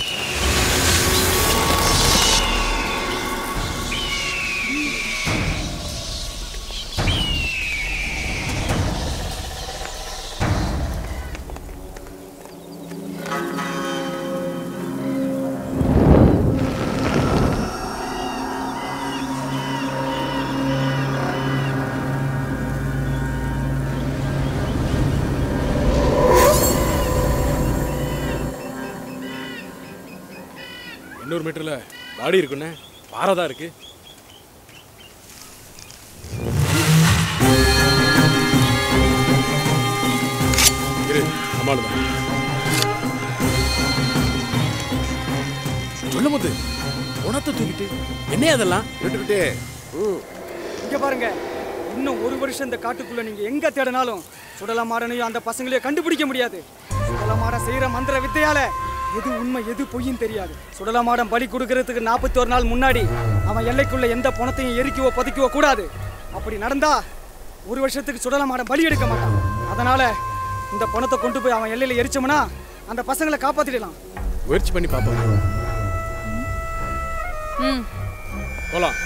எண்ணூறு மீட்டர்ல பாடி இருக்குண்ணே பாறை தான் இருக்கு இரு நம்மால தான் சொல்ல முத்து உணத்தை தூக்கிட்டு என்ன அதெல்லாம் விட்டுக்கிட்டு இங்க பாருங்க இன்னும் ஒரு வருஷம் இந்த காட்டுக்குள்ள நீங்க எங்க தேடினாலும் சுடலமாடனையும் அந்த பசங்களையும் கண்டுபிடிக்க முடியாது சுடலமாடன் செய்யற மந்திர வித்தையால எது உண்மை எது பொய்யும் தெரியாது சுடலமாடன் பலி கொடுக்கறதுக்கு நாற்பத்தி ஒரு நாள் முன்னாடி அவன் எல்லைக்குள்ள எந்த பணத்தையும் எரிக்கவோ பதுக்கவோ கூடாது அப்படி நடந்தா ஒரு வருஷத்துக்கு சுடலமாடன் பலி எடுக்க மாட்டான் அதனால இந்த பணத்தை கொண்டு போய் அவன் எல்லையில எரிச்சோம்னா அந்த பசங்களை காப்பாத்திடலாம் முயற்சி பண்ணி பார்ப்போம் ம் போலாம்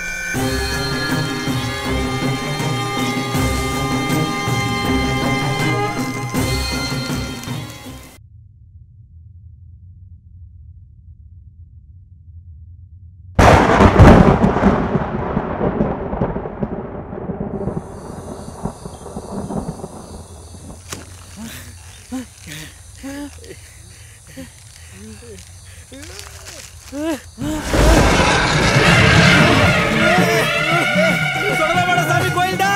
சொடலமாட சாமி கோயில்டா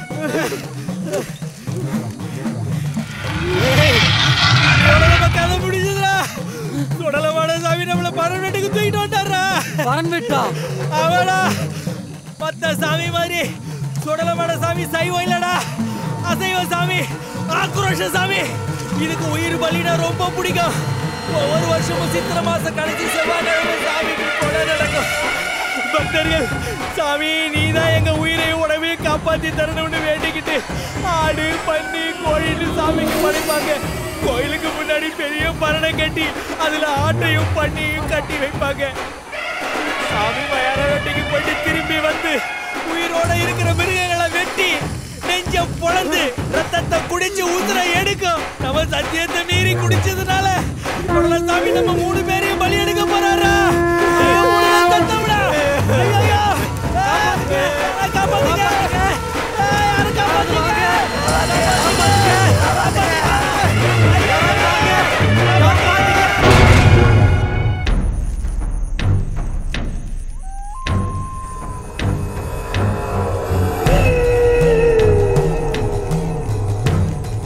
கதை முடிஞ்சதுடா சொடலமாட சாமி நம்மள பரன்வெட்டுக்கு தூக்கிட்டு வந்தாரா பரன்வெட்டா அவடா மத்த சாமி மாதிரி சொடலமாட சாமி சைவம் இல்லடா அசைவ சாமி ஆக்ரோஷ சாமி இதுக்கு உயிர் பலினா ரொம்ப பிடிக்கும் ஒவ்வொரு வருஷமும் சித்திரை மாசம் கடைசி செவ்வாய்க்கிழமை சாமிக்கு கொலை நடக்கும் பக்தர்கள் சாமி நீதான் எங்க உயிரையும் உடவையும் காப்பாத்தி தரணும்னு வேண்டிக்கிட்டு ஆடு பன்னி கோழின்னு சாமிக்கு படைப்பாங்க கோயிலுக்கு முன்னாடி பெரிய பரணை கட்டி அதுல ஆட்டையும் பண்ணியும் கட்டி வைப்பாங்க சாமி மயான வெட்டிக்கு போயிட்டு திரும்பி வந்து உயிரோட இருக்கிற மிருகங்களை வெட்டி நெஞ்ச பொழந்து ரத்தத்தை குடிச்சு உசுர எடுக்கும் நம்ம சத்தியத்தை மீறி குடிச்சதுனால உடல சாமி நம்ம மூணு பேரையும் பலி எடுக்க போறாரா ஐயோ, உடலை தத்தம்டா. ஐயையோ. ஆ, காப்பாத்துங்க. ஆ, யாரும் காப்பாத்துங்க.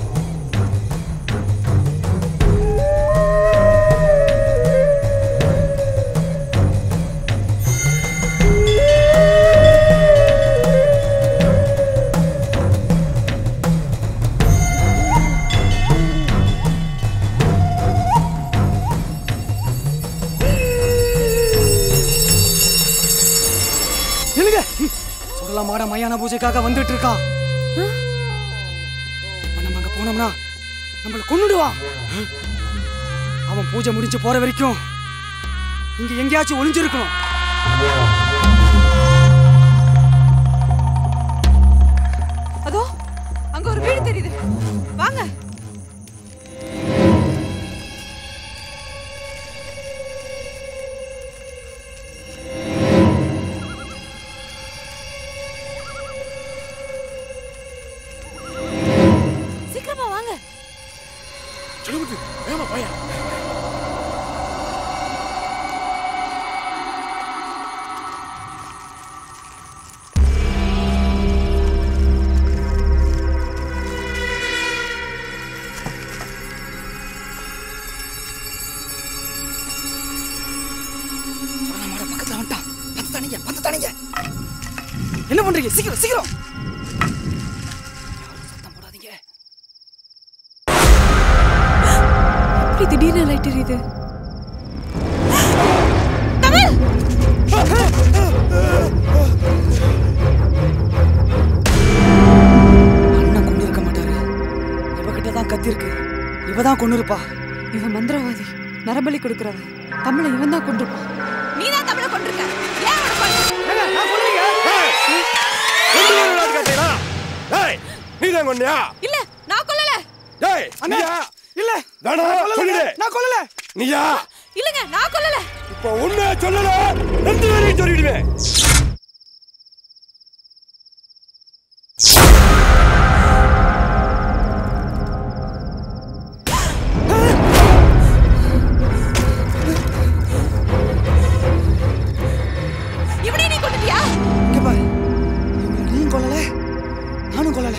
ஆ மயான பூஜைக்காக வந்துட்டு இருக்கான் இப்ப நம்ம அங்க போனோம்னா நம்மள கொன்னுடுவான் அவன் பூஜை முடிஞ்சு போற வரைக்கும் இங்க எங்கேயாச்சும் ஒளிஞ்சிருக்கணும் அதோ அங்க ஒரு வீடு தெரியுது வாங்க சீக்கிரமா வாங்க சொல்லுமுத்து வேமா போயா மாட பக்கத்துல வந்துட்டான் பத்து தானீங்க பத்து தானீங்க என்ன பண்றீங்க சீக்கிரம் சீக்கிரம் எப்படி திடீர்னு லைட் எரியுது அண்ணன் கொண்டு இருக்க மாட்டாரு இவகிட்ட தான் கத்தி இருக்கு இவ தான் கொண்டு இருப்பா இவன் மந்திரவாதி நரபலி கொடுக்கறவன் தமிழை இவன் தான் கொண்டிருப்பான் நீ தான் தமிழை கொண்டிருக்க ஏன் அவனை கொல்ல? நீ தான் கொண்டியா இல்ல நான் கொல்லல டேய் நீயா இல்ல வேணா சொல்லிடு நான் கொல்லல நீயா இல்லங்க நான் கொல்லல இப்போ உண்மையா சொல்லல ரெண்டு பேரையும் சொல்லிடுவேன் இவனே நீ கொண்டுட்டியா இங்க பாரு இவனை நீயும் கொல்லல நானும் கொல்லல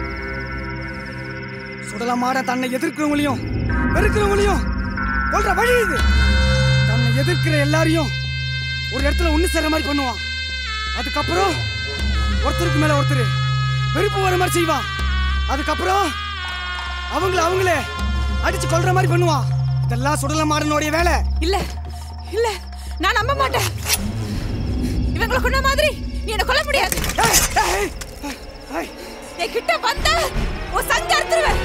சுடல மாட தன்னை எதிர்க்கிறவங்களையும் வெறுக்கிறவங்களையும் கொல்ற வழி இது தன்னை எதிர்க்கிற எல்லாரையும் ஒரு இடத்துல ஒண்ணு சேர்ற மாதிரி பண்ணுவான் அதுக்கப்புறம் ஒருத்தருக்கு மேல ஒருத்தர் வெறுப்பு வர மாதிரி செய்வான் அதுக்கப்புறம் அவங்கள அவங்களே அடிச்சு கொல்ற மாதிரி பண்ணுவான் இதெல்லாம் சுடல மாடனுடைய வேலை இல்ல இல்ல நான் நம்ப மாட்டேன் இவங்களை கொண்ட மாதிரி நீ என்ன கொல்ல முடியாது என் கிட்ட வந்த உன் சங்க அறுத்துருவேன்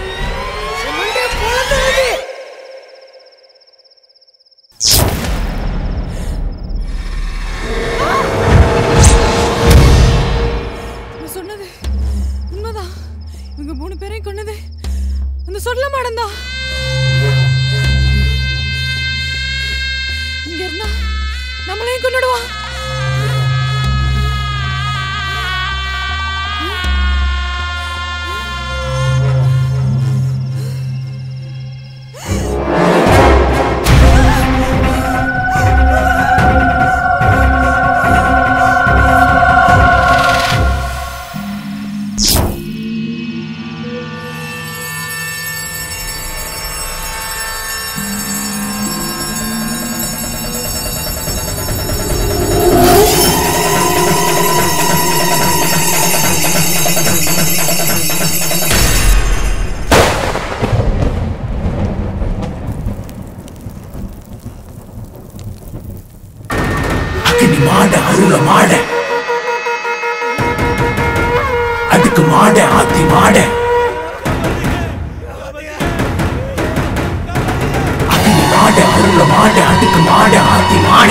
நீ சொன்னது உண்மைதான் இவங்க மூணு பேரையும் கொன்னது அந்த சொல்ல மாட்டேன் இங்க இருந்தா நம்மளையும் கொண்டுடுவான் அக்கினி மாட அருள மாட அதுக்கு மாட ஆத்தி மாட அக்கினி மாட அருள மாட அதுக்கு மாட ஆத்தி மாட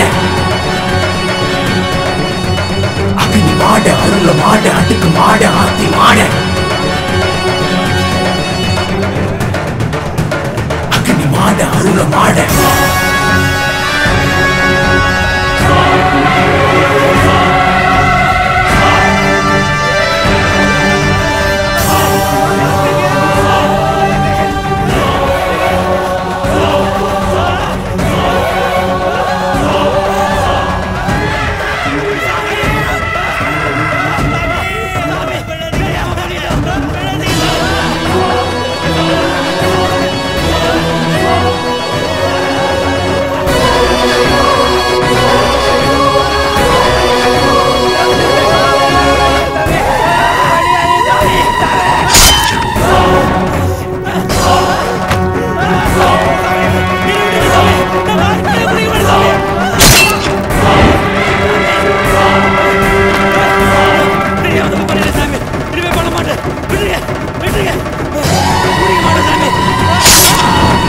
அக்கினி மாட அருள மாட அதுக்கு மாட ஆத்தி மாட அக்கினி மாட அருள மாட ஆ மாட்டேங்க குடிக்க மாட்டேன் சாமி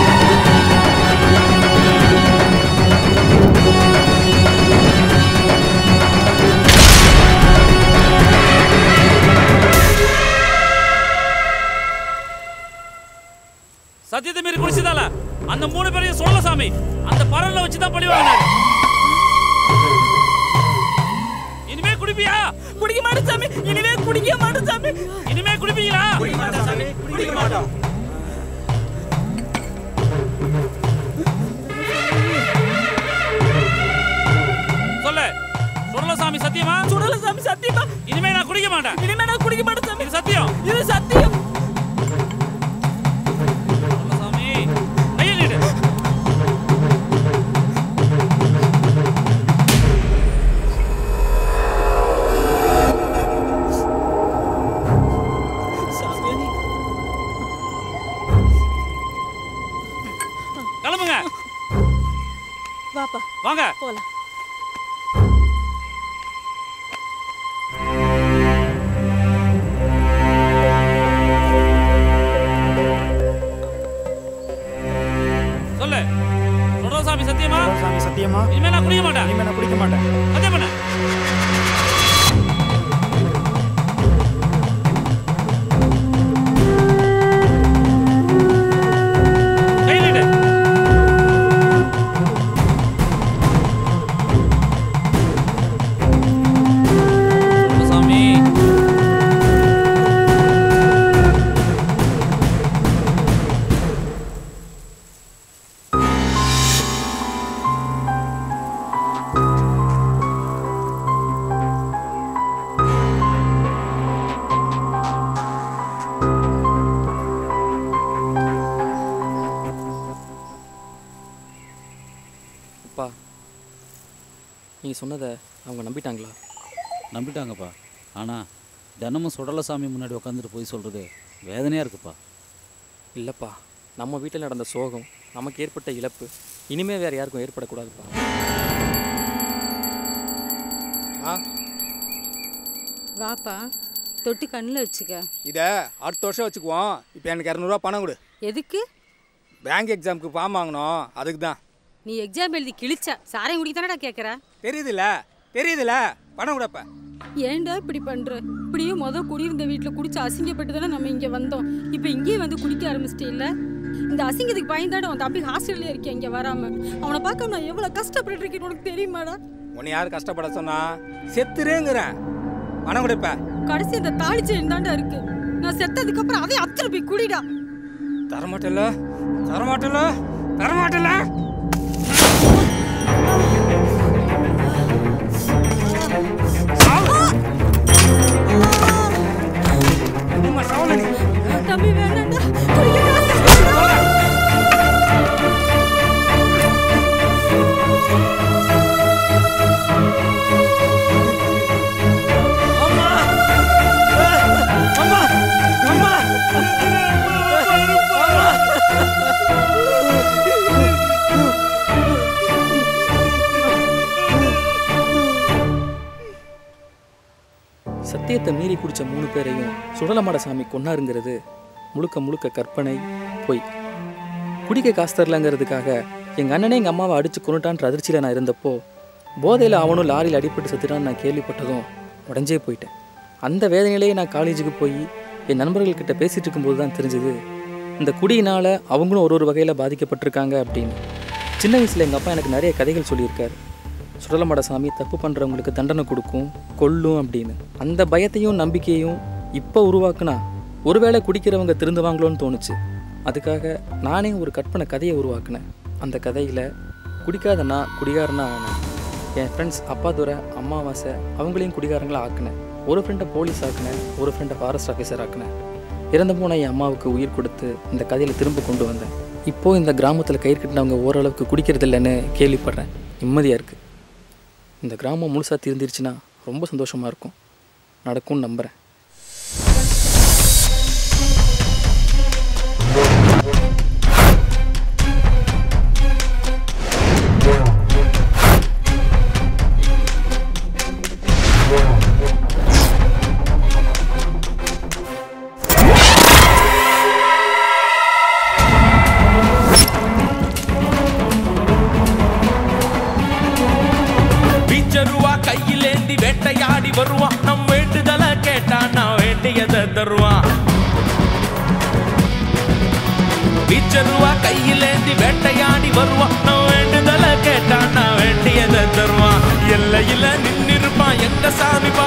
சத்தியத்தை மீறி குடிச்சதால அந்த மூணு பேரையும் சொல்லல சாமி அந்த பரல்ல வச்சு தான் பழி வாங்கினாரு இனிமே குடிப்பியா குடிக்க மாட்டேன் சாமி இனிமே குடிக்க மாட்டேன் சாமி இனிமே குடிப்பீங்களா குடிக்க மாட்டேன் சாமி குடிக்க மாட்டோம் சொல்லு சுடல சாமி சத்தியமா சுடல சாமி சத்தியமா இனிமே நான் குடிக்க மாட்டேன் இனிமே நான் குடிக்க மாட்டேன் சாமி இது சத்தியம் இது சத்தியம் சுடல சாமி கையை நீட்டு கிளம்புங்க வாப்பா வாங்க போலாம் சொல்லு சுடல சாமி சத்தியமா சாமி சத்தியமா இனிமே நான் குடிக்க மாட்டேன் இனிமே நான் குடிக்க மாட்டேன் சத்தியம் பண்ண கை நீட்டு சுடல சாமி அப்பா நீங்கள் சொன்னதை அவங்க நம்பிட்டாங்களா நம்பிட்டாங்கப்பா ஆனால் தினமும் சுடலசாமி முன்னாடி உட்காந்துட்டு போய் சொல்கிறது வேதனையாக இருக்குப்பா இல்லைப்பா நம்ம வீட்டில் நடந்த சோகம் நமக்கு ஏற்பட்ட இழப்பு இனிமே வேறு யாருக்கும் ஏற்படக்கூடாதுப்பா ஆ வாப்பா தொட்டு கண்ணில் வச்சுக்க இதை அடுத்த வருஷம் வச்சுக்குவோம் இப்போ எனக்கு இரநூறுவா பணம் கொடு எதுக்கு பேங்க் எக்ஸாமுக்கு ஃபார்ம் வாங்கணும் அதுக்கு தான் நீ எக்ஸாம் எழுதி கிழிச்ச சாரையும் குடிக்க தானடா கேட்குற தெரியுதுல்ல தெரியுதுல்ல பணம் கொடுப்ப ஏன்டா இப்படி பண்ற இப்படியே முத குடியிருந்த வீட்டுல குடிச்சு அசிங்கப்பட்டு தானே நம்ம இங்க வந்தோம் இப்போ இங்கேயே வந்து குடிக்க ஆரம்பிச்சிட்டே இல்ல இந்த அசிங்கத்துக்கு பயந்தாட உன் தம்பி ஹாஸ்டல்ல இருக்கேன் இங்க வராம அவனை பார்க்க நான் எவ்வளவு கஷ்டப்பட்டு இருக்கேன்னு உனக்கு தெரியுமாடா உன்னை யார் கஷ்டப்பட சொன்னா செத்துருங்கிறேன் பணம் கொடுப்ப கடைசி இந்த தாலி செயின் தாண்டா இருக்கு நான் செத்ததுக்கு அப்புறம் அதே அத்தனை போய் குடிடா தரமாட்டல தரமாட்டல தரமாட்டல தம்பி வேண்டாம்டா அம்மா அம்மா சத்தியத்தை மீறி குடிச்ச மூணு பேரையும் சுடலமாட சாமி கொன்னாருங்கிறது முழுக்க முழுக்க கற்பனை பொய் குடிக்க காசு தரலங்கிறதுக்காக எங்கள் அண்ணனே எங்கள் அம்மாவை அடித்து கொண்டுட்டான்ற அதிர்ச்சியில் நான் இருந்தப்போ போதையில் அவனும் லாரியில் அடிபட்டு செத்துட்டான்னு நான் கேள்விப்பட்டதும் உடஞ்சே போயிட்டேன் அந்த வேதனையிலேயே நான் காலேஜுக்கு போய் என் நண்பர்கள்கிட்ட பேசிகிட்டு இருக்கும்போது தான் தெரிஞ்சது இந்த குடியினால் அவங்களும் ஒரு ஒரு வகையில் பாதிக்கப்பட்டிருக்காங்க அப்படின்னு சின்ன வயசில் எங்கள் அப்பா எனக்கு நிறைய கதைகள் சொல்லியிருக்காரு சுடலமாட சாமி தப்பு பண்ணுறவங்களுக்கு தண்டனை கொடுக்கும் கொல்லும் அப்படின்னு அந்த பயத்தையும் நம்பிக்கையும் இப்போ உருவாக்குனா ஒருவேளை குடிக்கிறவங்க திருந்துவாங்களோன்னு தோணுச்சு அதுக்காக நானே ஒரு கற்பனை கதையை உருவாக்குனேன் அந்த கதையில் குடிக்காத நான் குடிகாரனா ஆனேன் என் ஃப்ரெண்ட்ஸ் அப்பாதுரை அம்மாவாசை அவங்களையும் குடிகாரங்களா ஆக்கினேன் ஒரு ஃப்ரெண்டை போலீஸ் ஆக்கினேன் ஒரு ஃப்ரெண்டை ஃபாரஸ்ட் ஆஃபீஸர் ஆக்கினேன் இறந்து போன என் அம்மாவுக்கு உயிர் கொடுத்து இந்த கதையில் திரும்ப கொண்டு வந்தேன் இப்போது இந்த கிராமத்தில் கயிறு கட்டினவங்க ஓரளவுக்கு குடிக்கிறது இல்லைன்னு கேள்விப்படுறேன் நிம்மதியாக இருக்குது இந்த கிராமம் முழுசாக தீர்ந்துருச்சுன்னா ரொம்ப சந்தோஷமாக இருக்கும் நடக்கும்னு நம்புகிறேன் ஆ கையிலேந்தி வேட்டையாடி வருவான் நம் வேண்டுதலை கேட்டா நான் வேண்டியதை தருவான் பீச்சருவா கையிலேந்தி வேட்டையாடி வருவான் நான் வேண்டுதலை கேட்டா நான் வேண்டியதை தருவான் எல்லையில நின்னிருப்பான் எங்க சாமி பா